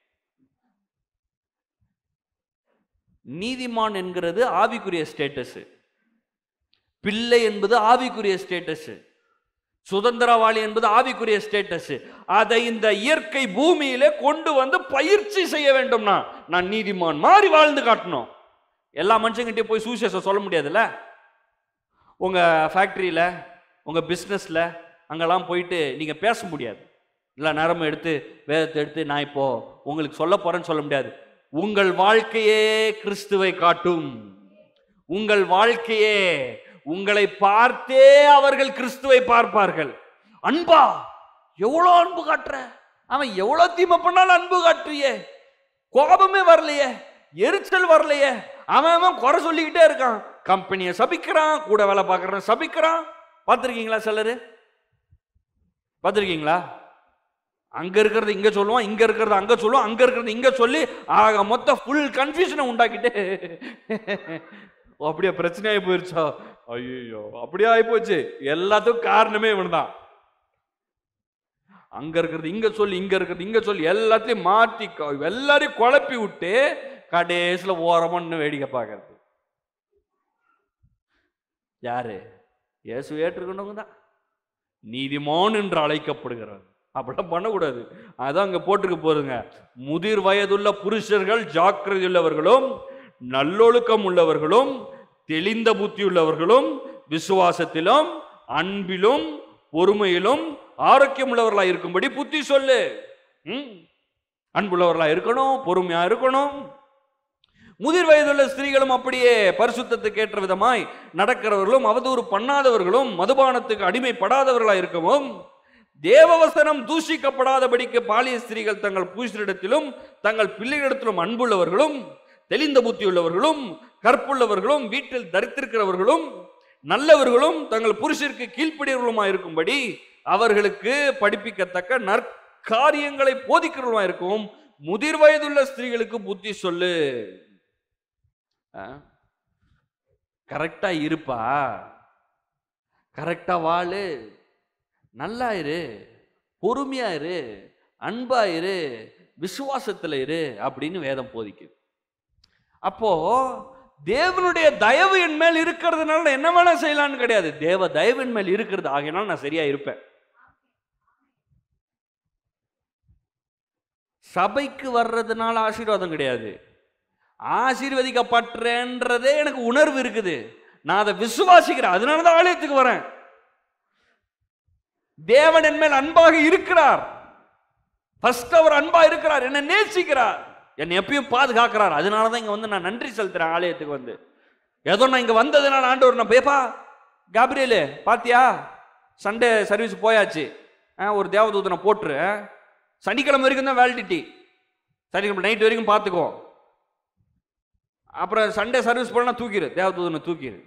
நீதிமான் என்கிறது ஆவிக்குரிய ஸ்டேட்டஸ் பிள்ளை என்பது ஆவிக்குரிய ஸ்டேட்டஸ் சுதந்திரவாளி என்பது ஆவிக்குரிய ஸ்டேட்டஸ் அதை இந்த இயற்கை பூமியிலே கொண்டு வந்து பயிற்சி செய்ய வேண்டும்னா நான் நீதிமான் மாறி வாழ்ந்து காட்டணும் எல்லா மனுஷங்கிட்டே போய் சுவிசேஷம் சொல்ல முடியாதுல்ல உங்க ஃபேக்டரியில உங்க பிஸ்னஸ்ல அங்கெல்லாம் போயிட்டு நீங்க பேச முடியாது இல்லை நேரம் எடுத்து வேதத்தை எடுத்து நான் இப்போ உங்களுக்கு சொல்ல போறேன்னு சொல்ல முடியாது உங்கள் வாழ்க்கையே கிறிஸ்துவை காட்டும் உங்கள் வாழ்க்கையே உங்களை பார்த்தே அவர்கள் கிறிஸ்துவை பார்ப்பார்கள் அன்பா எவ்வளோ அன்பு காட்டுற அவன் எவ்வளோ தீமை பண்ணாலும் அன்பு காட்டுறியே கோபமே வரலையே எரிச்சல் வரலையே அவன் அவன் குறை சொல்லிக்கிட்டே இருக்கான் கம்பெனியை சபிக்கிறான் கூட வேலை பார்க்குறான் சபிக்கிறான் பார்த்துருக்கீங்களா சிலரு பார்த்துருக்கீங்களா அங்க இருக்கிறது இங்க சொல்லுவான் இங்க இருக்கிறது அங்க சொல்லுவான் அங்க இருக்கிறது இங்க சொல்லி ஆக மொத்த ஃபுல் கன்ஃபியூஷனை உண்டாக்கிட்டு ஓ, அப்படியே பிரச்சனையாகி போயிருச்சா ஐயோ அப்படியே ஆகி போச்சு எல்லாத்துக்கும் காரணமே இவன்தான் அங்க இருக்கிறது இங்க சொல்லி இங்க இருக்கிறது இங்க சொல்லி எல்லாத்தையும் மாத்தி க- எல்லாரையும் குழப்பி விட்டு கடைசியில் ஓரமா நின்னு வேடிக்கை பார்க்கறது யாரு இயேசு ஏற்றுக்கொண்டவங்க தான் நீதிமான் என்று அழைக்கப்படுகிறார் அப்படிலாம் பண்ணக்கூடாது அதான் அங்க போட்டுக்க போதுங்க முதிர் வயதுள்ள புருஷர்கள் ஜாக்கிரதை உள்ளவர்களும் நல்லொழுக்கம் உள்ளவர்களும் தெளிந்த புத்தி உள்ளவர்களும் விசுவாசத்திலும் அன்பிலும் பொறுமையிலும் ஆரோக்கியம் உள்ளவர்களாக இருக்கும்படி புத்தி சொல்லு ம்? அன்புள்ளவர்களா இருக்கணும் பொறுமையா இருக்கணும் முதிர் வயதுள்ள ஸ்திரீகளும் அப்படியே பரிசுத்தத்துக்கு ஏற்ற விதமாய் நடக்கிறவர்களும் அவதூறு பண்ணாதவர்களும் மதுபானத்துக்கு அடிமைப்படாதவர்களாய் இருக்கவும் தேவவசனம் தூஷிக்கப்படாதபடிக்கு பாலிய ஸ்திரீகள் தங்கள் புருஷரிடத்திலும் தங்கள் பிள்ளைகளிடத்திலும் அன்புள்ளவர்களும் தெளிந்த புத்தியுள்ளவர்களும் கற்புள்ளவர்களும் வீட்டில் தரித்திருக்கிறவர்களும் நல்லவர்களும் தங்கள் புருஷருக்கு கீழ்ப்படியவர்களுமாய் இருக்கும்படி அவர்களுக்கு படிப்பிக்கத்தக்க நற்காரியங்களை போதிக்கிறவர்களாய் இருக்கவும் முதிர் வயதுள்ள ஸ்திரீகளுக்கு புத்தி சொல்லு கரெக்டா இருப்பா கரெக்டா வாழு நல்லா இரு பொறுமையா இரு அன்பா இரு விசுவாசத்துல இரு அப்படின்னு வேதம் போதிக்குது அப்போ தேவனுடைய தயவு என் மேல் இருக்கிறதுனால நான் என்ன வேணா செய்யலாம்னு கிடையாது தேவ தயவு என் மேல் இருக்கிறது ஆகையினால நான் சரியா இருப்பேன் சபைக்கு வர்றதுனால ஆசீர்வாதம் கிடையாது ஆசீர்வதிக்கப்பட்டேன்றதே எனக்கு உணர்வு இருக்குது நான் அதை விசுவாசிக்கிறேன் அதனால தான் ஆலயத்துக்கு வரேன் தேவன் என் மேல் அன்பாக இருக்கிறார் ஃபர்ஸ்ட் அவர் அன்பா இருக்கிறார் என்னை நேசிக்கிறார் என்னை எப்பயும் பாதுகாக்கிறார் அதனால தான் இங்க வந்து நான் நன்றி செலுத்துறேன் ஆலயத்துக்கு வந்து ஏதோ நான் இங்க வந்ததுனால ஆண்டவர் நான் பேப்பா காப்ரியலு பாத்தியா சண்டே சர்வீஸ் போயாச்சு ஆ, ஒரு தேவதூதனை போட்டுரு ஆ. சனிக்கிழமை வரைக்கும் தான் வேலிடிட்டி சனிக்கிழமை நைட் வரைக்கும் பார்த்துக்கோ அப்புறம் சண்டே சர்வீஸ் போனா தூக்கிடு தேவதூதனை தூக்கிடு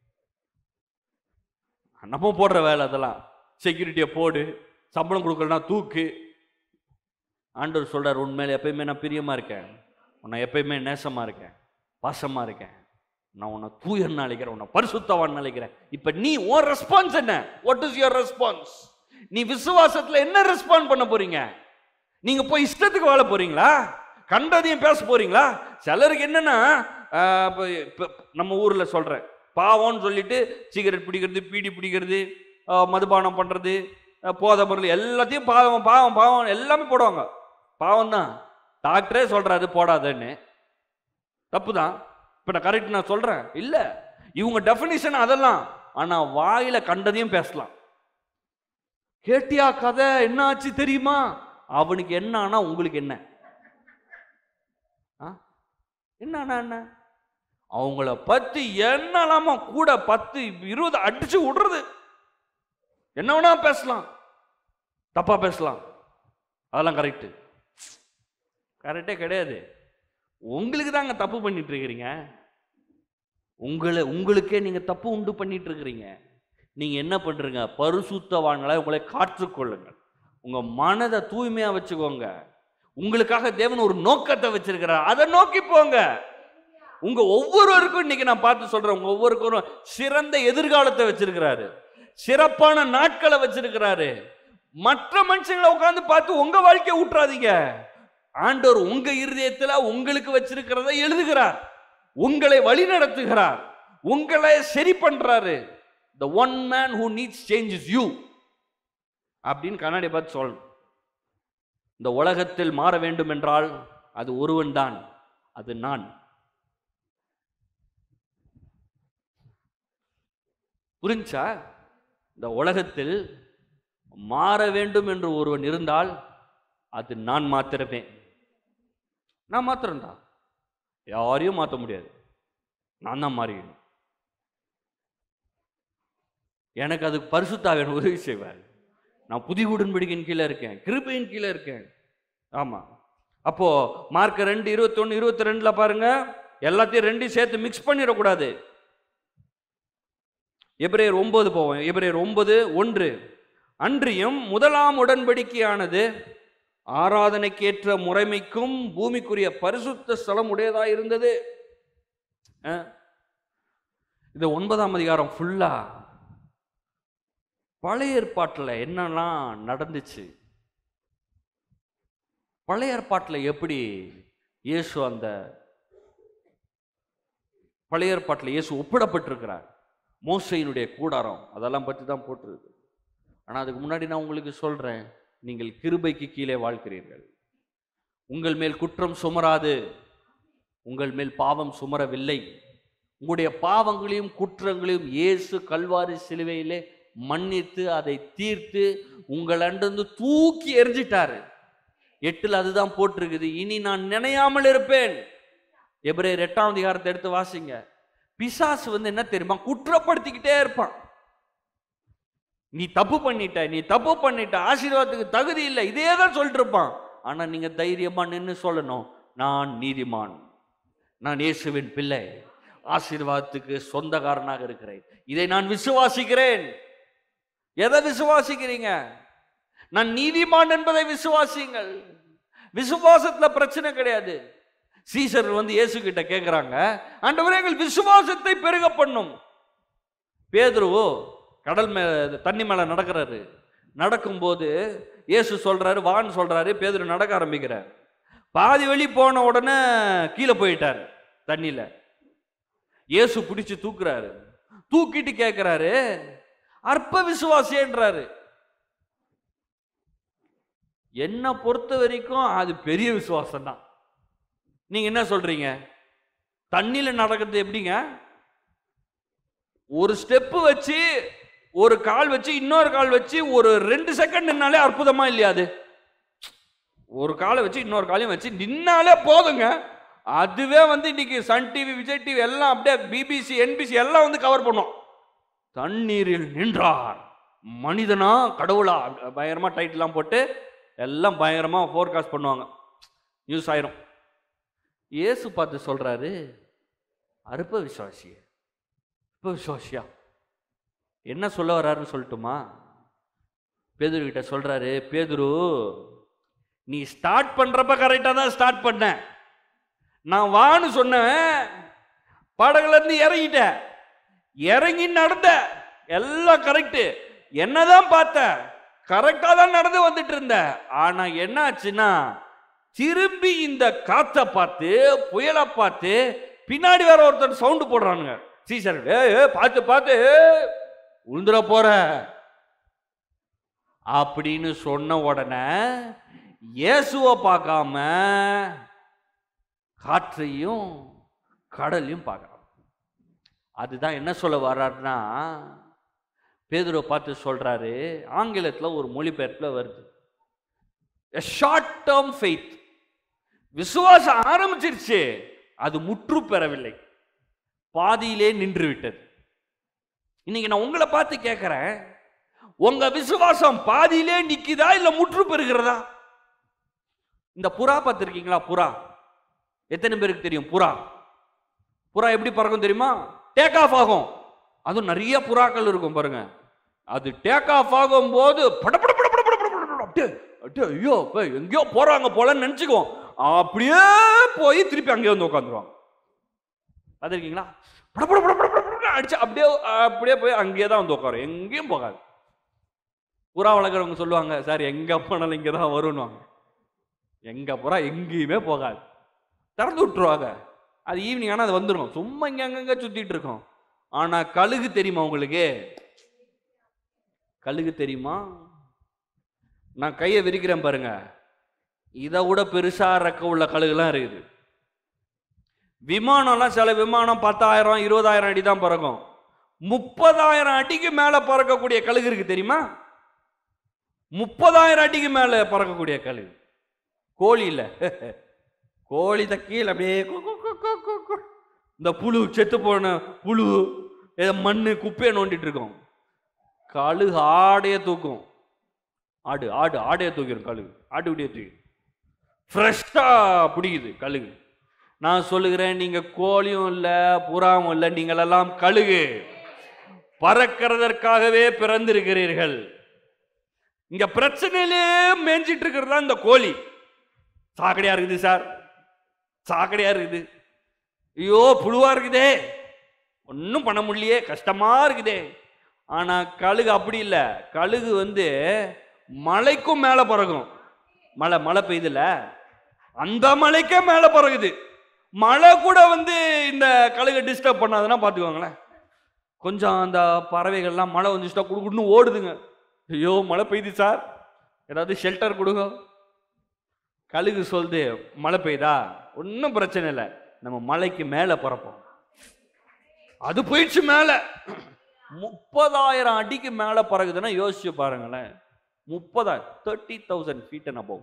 நம்ம போடுற வேலை அதெல்லாம் செக்யூரிட்டியை போடு சம்பளம் கொடுக்கலனா தூக்கு ஆண்டவர் சொல்றார் உண்மையில எப்பயுமே நான் பிரியமா இருக்கேன் உன்னை எப்பயுமே நேசமா இருக்கேன் பாசமா இருக்கேன் நான் உன்னை தூயன்னு அழைக்கிறேன் உன்னை பரிசுத்தவான் அழைக்கிறேன் இப்ப நீ உன் ரெஸ்பான்ஸ் என்ன வாட் இஸ் யுவர் ரெஸ்பான்ஸ் நீ விசுவாசத்துல என்ன ரெஸ்பாண்ட் பண்ண போறீங்க நீங்க போய் இஷ்டத்துக்கு வாழ போறீங்களா கண்டதையும் பேச போறீங்களா சிலருக்கு என்னன்னா ஆஹ், இப்ப- இப்ப நம்ம ஊர்ல சொல்றேன் பாவம்னு சொல்லிட்டு சிகரெட் பிடிக்கிறது பீடி பிடிக்கிறது ஆஹ், மதுபானம் பண்றது ஆஹ், போதை பொருள் எல்லாத்தையும் பாவம் பாவம் பாவம் எல்லாமே போடுவாங்க பாவம் தான் டாக்டரே சொல்றாரு போடாதன்னு தப்பு தான் இப்ப நான் கரெக்ட் நான் சொல்றேன் இல்ல இவங்க டெஃபினிஷன் அதெல்லாம் ஆனா வாயில கண்டதையும் பேசலாம் கேட்டியா கதை என்ன ஆச்சு தெரியுமா அவனுக்கு என்ன ஆனா உங்களுக்கு என்ன ஆ? என்ன ஆனா என்ன அவங்கள பத்தி என்னலாமா கூட பத்து இருபது அடிச்சு விடுறது என்ன வேணா பேசலாம் தப்பா பேசலாம் அதெல்லாம் கரெக்ட் கரெக்டே கிடையாது உங்களுக்கு தாங்க தப்பு பண்ணிட்டு இருக்கிறீங்க உங்களை உங்களுக்கே நீங்க தப்பு உண்டு பண்ணிட்டு இருக்கிறீங்க நீங்க என்ன பண்றீங்க பரிசுத்தவான்களை உங்களை காற்றுக்கொள்ளுங்கள் உங்க மனதை தூய்மையா வச்சுக்கோங்க உங்களுக்காக தேவன் ஒரு நோக்கத்தை வச்சிருக்கிறார் அதை நோக்கி போங்க உங்க ஒவ்வொருவருக்கும் இன்னைக்கு நான் பார்த்து சொல்றேன் உங்க ஒவ்வொருக்கும் சிறந்த எதிர்காலத்தை வச்சிருக்கிறாரு சிறப்பான நாட்களை வச்சிருக்கிறாரு மற்ற மனுஷங்களை உட்கார்ந்து பார்த்து உங்க வாழ்க்கையை ஊற்றாதீங்க ஆண்டவர் உங்க இருதயத்துல உங்களுக்கு வச்சிருக்கிறதை எழுதுகிறார் உங்களை வழி நடத்துகிறார் உங்களை சரி பண்றாரு the one man who needs change is you அப்படின்னு கண்ணாடி பார்த்து சொல்லணும் இந்த உலகத்தில் மாற வேண்டும் என்றால் அது ஒருவன் தான் அது நான் புரிஞ்சா இந்த உலகத்தில் மாற வேண்டும் என்று ஒருவன் இருந்தால் அது நான் மாத்திரமே நான் மாத்திரம்தான் யாரையும் மாற்ற முடியாது நான் தான் மாறிக்கணும் எனக்கு அதுக்கு பரிசுத்தாவின் உதவி செய்வார் நான் புதிய உடன்படிக்கையின் கீழே இருக்கேன் கிருபையின் கீழே இருக்கேன் ஆமா அப்போ மார்க் ரெண்டு இருபத்தொன்னு இருபத்தி ரெண்டுல பாருங்க எல்லாத்தையும் ரெண்டையும் சேர்த்து மிக்ஸ் பண்ணிடக்கூடாது எபிரேயர் ஒன்பது போவோம் எபிரேயர் ஒன்பது ஒன்று அன்றியும் முதலாம் உடன்படிக்கையானது ஆராதனைக்கேற்ற முறைமைக்கும் பூமிக்குரிய பரிசுத்த ஸ்தலம் உடையதா இருந்தது அஹ். இது ஒன்பதாம் அதிகாரம் ஃபுல்லா பழைய ஏற்பாட்டில் என்னெல்லாம் நடந்துச்சு பழைய ஏற்பாட்டில் எப்படி இயேசு அந்த பழைய ஏற்பாட்டில் இயேசு ஒப்பிடப்பட்டிருக்கிறார் மோசையினுடைய கூடாரம் அதெல்லாம் பற்றி தான் போட்டிருக்கு ஆனால் அதுக்கு முன்னாடி நான் உங்களுக்கு சொல்கிறேன் நீங்கள் கிருபைக்கு கீழே வாழ்கிறீர்கள் உங்கள் மேல் குற்றம் சுமராது உங்கள் மேல் பாவம் சுமரவில்லை உங்களுடைய பாவங்களையும் குற்றங்களையும் இயேசு கல்வாரி சிலுவையிலே மன்னித்து அதை தீர்த்து உங்களண்டந்து தூக்கி எரிஞ்சிட்டாரு எட்டுல அதுதான் போட்டிருக்குது இனி நான் நினையாமல் இருப்பேன் எபிரேயர் எட்டாம் அதிகாரத்தை எடுத்து வாசிங்க பிசாசு வந்து என்ன தெரியுமா குற்றப்படுத்திக்கிட்டே இருப்பான் நீ தப்பு பண்ணிட்ட நீ தப்பு பண்ணிட்ட ஆசீர்வாதத்துக்கு தகுதி இல்லை இதே தான் சொல்லிட்டு இருப்பான் ஆனா நீங்க தைரியமா நின்னு சொல்லணும் நான் நீதிமான் நான் இயேசுவின் பிள்ளை ஆசீர்வாதத்துக்கு சொந்தக்காரனாக இருக்கிறேன் இதை நான் விசுவாசிக்கிறேன் எதை விசுவாசிக்கிறீங்க நான் நீதிமான் என்பதை விசுவாசிங்கள் விசுவாசத்துல பிரச்சனை கிடையாது சீசர் வந்து இயேசு கிட்ட கேட்குறாங்க ஆண்டவரே எங்கள் விசுவாசத்தை பெருக பண்ணும் பேதுருவோ கடல் மே தண்ணி மேல நடக்கிறாரு நடக்கும்போது இயேசு சொல்றாரு வான்னு சொல்றாரு பேதுரு நடக்க ஆரம்பிக்கிறார் பாதி வழி போன உடனே கீழே போயிட்டார் தண்ணியில இயேசு பிடிச்சு தூக்குறாரு தூக்கிட்டு கேட்கிறாரு அற்ப விசுவாசின்றாரு என்னை பொறுத்த வரைக்கும் அது பெரிய விசுவாசம் தான் நீங்க என்ன சொல்றீங்க தண்ணியில நடக்கிறது எப்படிங்க ஒரு ஸ்டெப்பு வச்சு ஒரு கால் வச்சு இன்னொரு கால் வச்சு ஒரு ரெண்டு செகண்ட் நின்னாலே அற்புதமா இல்லையா அது ஒரு காலை வச்சு இன்னொரு காலையும் வச்சு நின்னாலே போதுங்க அதுவே வந்து இன்னைக்கு சன் டிவி விஜய் டிவி எல்லாம் அப்படியே பிபிசி என்பிசி எல்லாம் வந்து கவர் பண்ணும் தண்ணீரில் நின்றார் மனிதனா கடவுளா பயங்கரமா டைட்டிலாம் போட்டு எல்லாம் பயங்கரமா ஃபோர்காஸ்ட் பண்ணுவாங்க நியூஸ் ஆயிரும் இயேசு பார்த்து சொல்றாரு அற்ப விசுவாசியே அற்ப விசுவாசியா என்ன சொல்ல வர்றாருன்னு சொல்லட்டுமா பேதுரு கிட்ட சொல்றாரு பேதுரு நீ ஸ்டார்ட் பண்றப்ப கரெக்டாக தான் ஸ்டார்ட் பண்ண நான் வான்னு சொன்னேன் படகுல இருந்து இறங்கிட்டேன் இறங்கி நடந்த எல்லாம் கரெக்டு என்னதான் பார்த்த கரெக்டாக தான் நடந்து வந்துட்டு இருந்த ஆனா என்ன ஆச்சுன்னா திரும்பி இந்த காத்தை பார்த்து புயலை பார்த்து பின்னாடி வேற ஒருத்தர் சவுண்டு போடுறானுங்க சீசர் ஏ ஏ, பார்த்து பார்த்து உழுந்துட போற அப்படின்னு சொன்ன உடனே இயேசுவை பார்க்காம காற்றையும் கடலையும் பார்க்கலாம் அதுதான் என்ன சொல்ல வர்றாருன்னா பேதுருவை பார்த்து சொல்றாரு ஆங்கிலத்தில் ஒரு மொழிபெயர்ப்பில் வருது ஷார்ட் டேர்ம் ஃபெய்த் விசுவாசம் ஆரம்பிச்சிருச்சு அது முற்று பெறவில்லை பாதியிலே நின்று விட்டது இன்னைக்கு நான் உங்களை பார்த்து கேட்கிறேன் உங்க விசுவாசம் பாதியிலே நிக்குதா இல்ல முற்று பெறுகிறதா இந்த புறா பார்த்திருக்கீங்களா புறா எத்தனை பேருக்கு தெரியும் புறா புறா எப்படி பறக்கும் தெரியுமா டேக் ஆஃப் ஆகும் அதுவும் நிறைய புறாக்கள் இருக்கும் பாருங்க அது டேக் ஆஃப் ஆகும் போது பட பட பட பட பட பட பட பட அப்படியே அப்படியே ஐயோ இப்ப எங்கேயோ போறாங்க போலன்னு நினைச்சுக்குவோம் அப்படியே போய் திருப்பி அங்கேயே வந்து உட்காந்துருவாங்க பார்த்துருக்கீங்களா பட பட பட பட பட படன்னு அடிச்சு அப்படியே அப்படியே போய் அங்கேயே தான் வந்து உட்காரும் எங்கேயும் போகாது புறா வளர்க்குறவங்க சொல்லுவாங்க சார் எங்க போனாலும் இங்கே தான் வரும்னுவாங்க எங்க புறா எங்கேயுமே போகாது திறந்து விட்டுருவாங்க அது ஈவினிங் ஆனால் அது வந்துடும் சும்மா இங்கே அங்கங்க சுத்திட்டு இருக்கோம் ஆனா கழுகு தெரியுமா உங்களுக்கு கழுகு தெரியுமா நான் கையை விரிக்கிறேன் பாருங்க இதை விட பெருசா ரெக்க உள்ள கழுகுலாம் இருக்குது விமானம்லாம் சில விமானம் பத்தாயிரம் இருபதாயிரம் அடி தான் பறக்கும் முப்பதாயிரம் அடிக்கு மேல பறக்கக்கூடிய கழுகு இருக்கு தெரியுமா முப்பதாயிரம் அடிக்கு மேல பறக்கக்கூடிய கழுகு கோழி இல்ல கோழி தான் கீழே அப்படியே கு- கு- கு- கு- கு- கு. இந்த புழு செத்து போன புழு ஏதோ மண்ணு குப்பையை நோண்டிட்டு இருக்கோம் கழுகு ஆடையே தூக்கும் ஆடு ஆடு ஆடையை தூக்கிடும் கழுகு ஆட்டு விட்டியை தூக்கி ஃப்ரெஷ்ஷாக பிடிக்குது கழுகு நான் சொல்லுகிறேன் நீங்க கோழியும் இல்லை புறாவும் இல்லை நீங்களெல்லாம் கழுகு பறக்கிறதற்காகவே பிறந்திருக்கிறீர்கள் இங்க பிரச்சனையிலே மேய்ஞ்சிட்டு இருக்கிறது தான் இந்த கோழி சாக்கடையா இருக்குது சார் சாக்கடையா இருக்குது ஐயோ புழுவா இருக்குதே ஒன்றும் பண்ண முடியலையே கஷ்டமா இருக்குதே ஆனா கழுகு அப்படி இல்லை கழுகு வந்து மலைக்கும் மேலே பறக்கும் மழை மழை பெய்யுதுல அந்த மலைக்கே மேலே பறகுது மழை கூட வந்து இந்த கழுகை டிஸ்டர்ப் பண்ணாதுன்னா பார்த்துக்கோங்களேன் கொஞ்சம் அந்த பறவைகள்லாம் மழை வந்துச்சுட்டா குடுக்குன்னு ஓடுதுங்க ஐயோ மழை பெய்யுது சார் ஏதாவது ஷெல்டர் கொடுங்க கழுகு சொல்லுது மழை பெய்யுதா ஒன்றும் பிரச்சனை இல்லை நம்ம மலைக்கு மேலே பறப்போம் அது போயிடுச்சு மேலே முப்பதாயிரம் அடிக்கு மேலே பறகுதுன்னா யோசிச்சு பாருங்களேன் முப்பதாயிரம் thirty thousand feet and above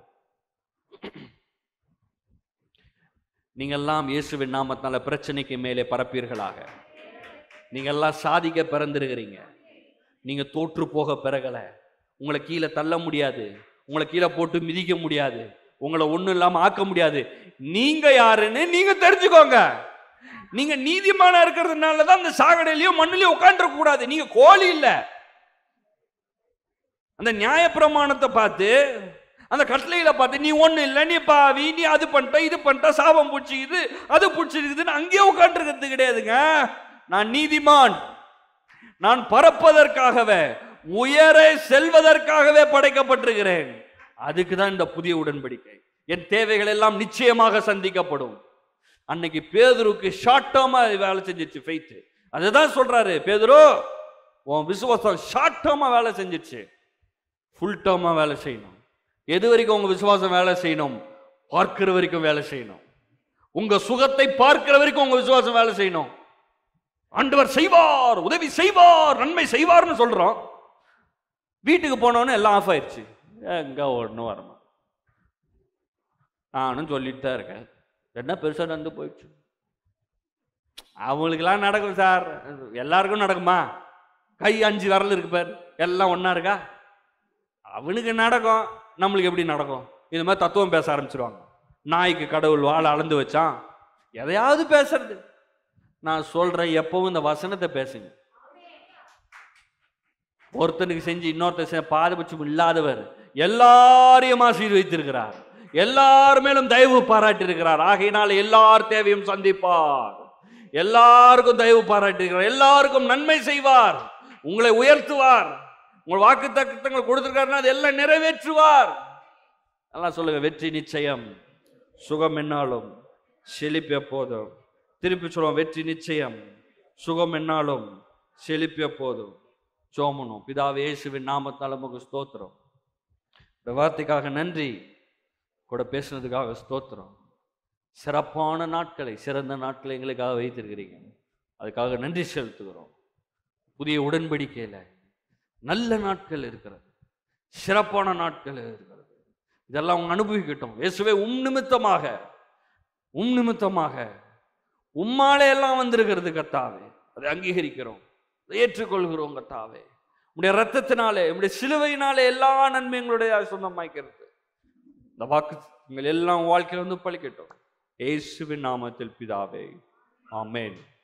நீங்கெல்லாம் இயேசுவின் நாமத்தால பிரச்சனைக்கு மேலே பரப்பீர்களாக நீங்கெல்லாம் சாதிக்க பிறந்திருக்கிறீங்க நீங்க தோற்று போக பிறகல உங்களை கீழே தள்ள முடியாது உங்களை கீழே போட்டு மிதிக்க முடியாது உங்களை ஒண்ணும் இல்லாம ஆக்க முடியாது நீங்க யாருன்னு நீங்க தெரிஞ்சுக்கோங்க நீங்க நீதிமானா இருக்கிறதுனால தான் அந்த சாகடையிலயும் மண்ணிலையும் உட்காந்துட கூடாது நீங்க கோழி இல்ல அந்த நியாயப்பிரமாணத்தை பார்த்து அந்த கட்டளையில பார்த்து நீ ஒண்ணு இல்லை நீ பாவி நீ அது பண்ணிட்ட இது பண்ணிட்ட சாபம் பிடிச்சிக்குது அது பிடிச்சிருக்குதுன்னு அங்கேயே உட்காந்துருக்கிறது கிடையாதுங்க நான் நீதிமான் நான் பறப்பதற்காகவே உயர செல்வதற்காகவே படைக்கப்பட்டிருக்கிறேன் அதுக்கு தான் இந்த புதிய உடன்படிக்கை என் தேவைகள் எல்லாம் நிச்சயமாக சந்திக்கப்படும் அன்னைக்கு பேதுருக்கு ஷார்ட் டேர்மா வேலை செஞ்சிச்சு ஃபெய்த் அதுதான் சொல்றாரு பேதுரு உன் விசுவாசம் ஷார்ட் டேர்மா வேலை செஞ்சிச்சு ஃபுல் டேர்மா வேலை செய்யணும் எது வரைக்கும் உங்க விசுவாசம் வேலை செய்யணும் பார்க்கிற வரைக்கும் வேலை செய்யணும் உங்க சுகத்தை பார்க்கிற வரைக்கும் உங்க விசுவாசம் வேலை செய்யணும் ஆண்டவர் செய்வார் உதவி செய்வார் நன்மை செய்வார்னு சொல்றோம் வீட்டுக்கு போனோன்னு எல்லாம் ஆஃப் ஆயிடுச்சு எங்க ஒன்றும் வரமா நானும் சொல்லிட்டு தான் இருக்கேன் என்ன பெருசாக நடந்து போயிடுச்சு அவங்களுக்கெல்லாம் நடக்கும் சார் எல்லாருக்கும் நடக்குமா கை அஞ்சு விரல் இருக்கு பார் எல்லாம் ஒன்றா இருக்கா அவனுக்கு நடக்கும் நம்மளுக்கு எப்படி நடக்கும் இது மாதிரி தத்துவம் பேச ஆரம்பிச்சிருவாங்க நாய்க்கு கடவுள் வாழை அளந்து வச்சான் எதையாவது பேசுறது நான் சொல்றேன் எப்பவும் இந்த வசனத்தை பேசுங்க ஒருத்தனுக்கு செஞ்சு இன்னொருத்தர் செஞ்ச பாதபட்சம் இல்லாதவர் எல்லாரையும் ஆசீர்வதித்திருக்கிறார் எல்லார் மேலும் தயவு பாராட்டி இருக்கிறார் ஆகையினால் எல்லார் தேவையும் சந்திப்பார் எல்லாருக்கும் தயவு பாராட்டி இருக்கிறார் எல்லாருக்கும் நன்மை செய்வார் உங்களை உயர்த்துவார் உங்கள் வாக்கு தக்கங்கள் கொடுத்திருக்காருன்னா அது எல்லாம் நிறைவேற்றுவார் நல்லா சொல்லுங்க வெற்றி நிச்சயம் சுகம் என்னாலும் செழிப்பு எப்போதும் திருப்பி சொல்லுவோம் வெற்றி நிச்சயம் சுகம் என்னாலும் செழிப்பு எப்போதும் சோமனும் பிதாவே இயேசுவின் நாமத்தால் நமக்கு ஸ்தோத்திரம் இந்த வார்த்தைக்காக நன்றி கூட பேசுனதுக்காக ஸ்தோத்திரம் சிறப்பான நாட்களை சிறந்த நாட்களை எங்களுக்காக வைத்திருக்கிறீங்க அதுக்காக நன்றி செலுத்துகிறோம் புதிய உடன்படிக்கையில் நல்ல நாட்கள் இருக்கிறது சிறப்பான நாட்கள் இருக்கிறது இதெல்லாம் அவங்க அனுபவிக்கட்டும் இயேசுவே உம் நிமித்தமாக உம் நிமித்தமாக உம்மாலே எல்லாம் வந்திருக்கிறது கத்தாவே அதை அங்கீகரிக்கிறோம் அதை ஏற்றுக்கொள்கிறோம் கத்தாவே உடைய ரத்தத்தினாலே உடைய சிலுவையினாலே எல்லா நன்மை எங்களுடைய சொந்தமாக்கிறது இந்த வாக்கு எங்கள் எல்லாம் வாழ்க்கையில் வந்து பழிக்கட்டும் இயேசுவின் நாமத்தில் பிதாவே ஆமென்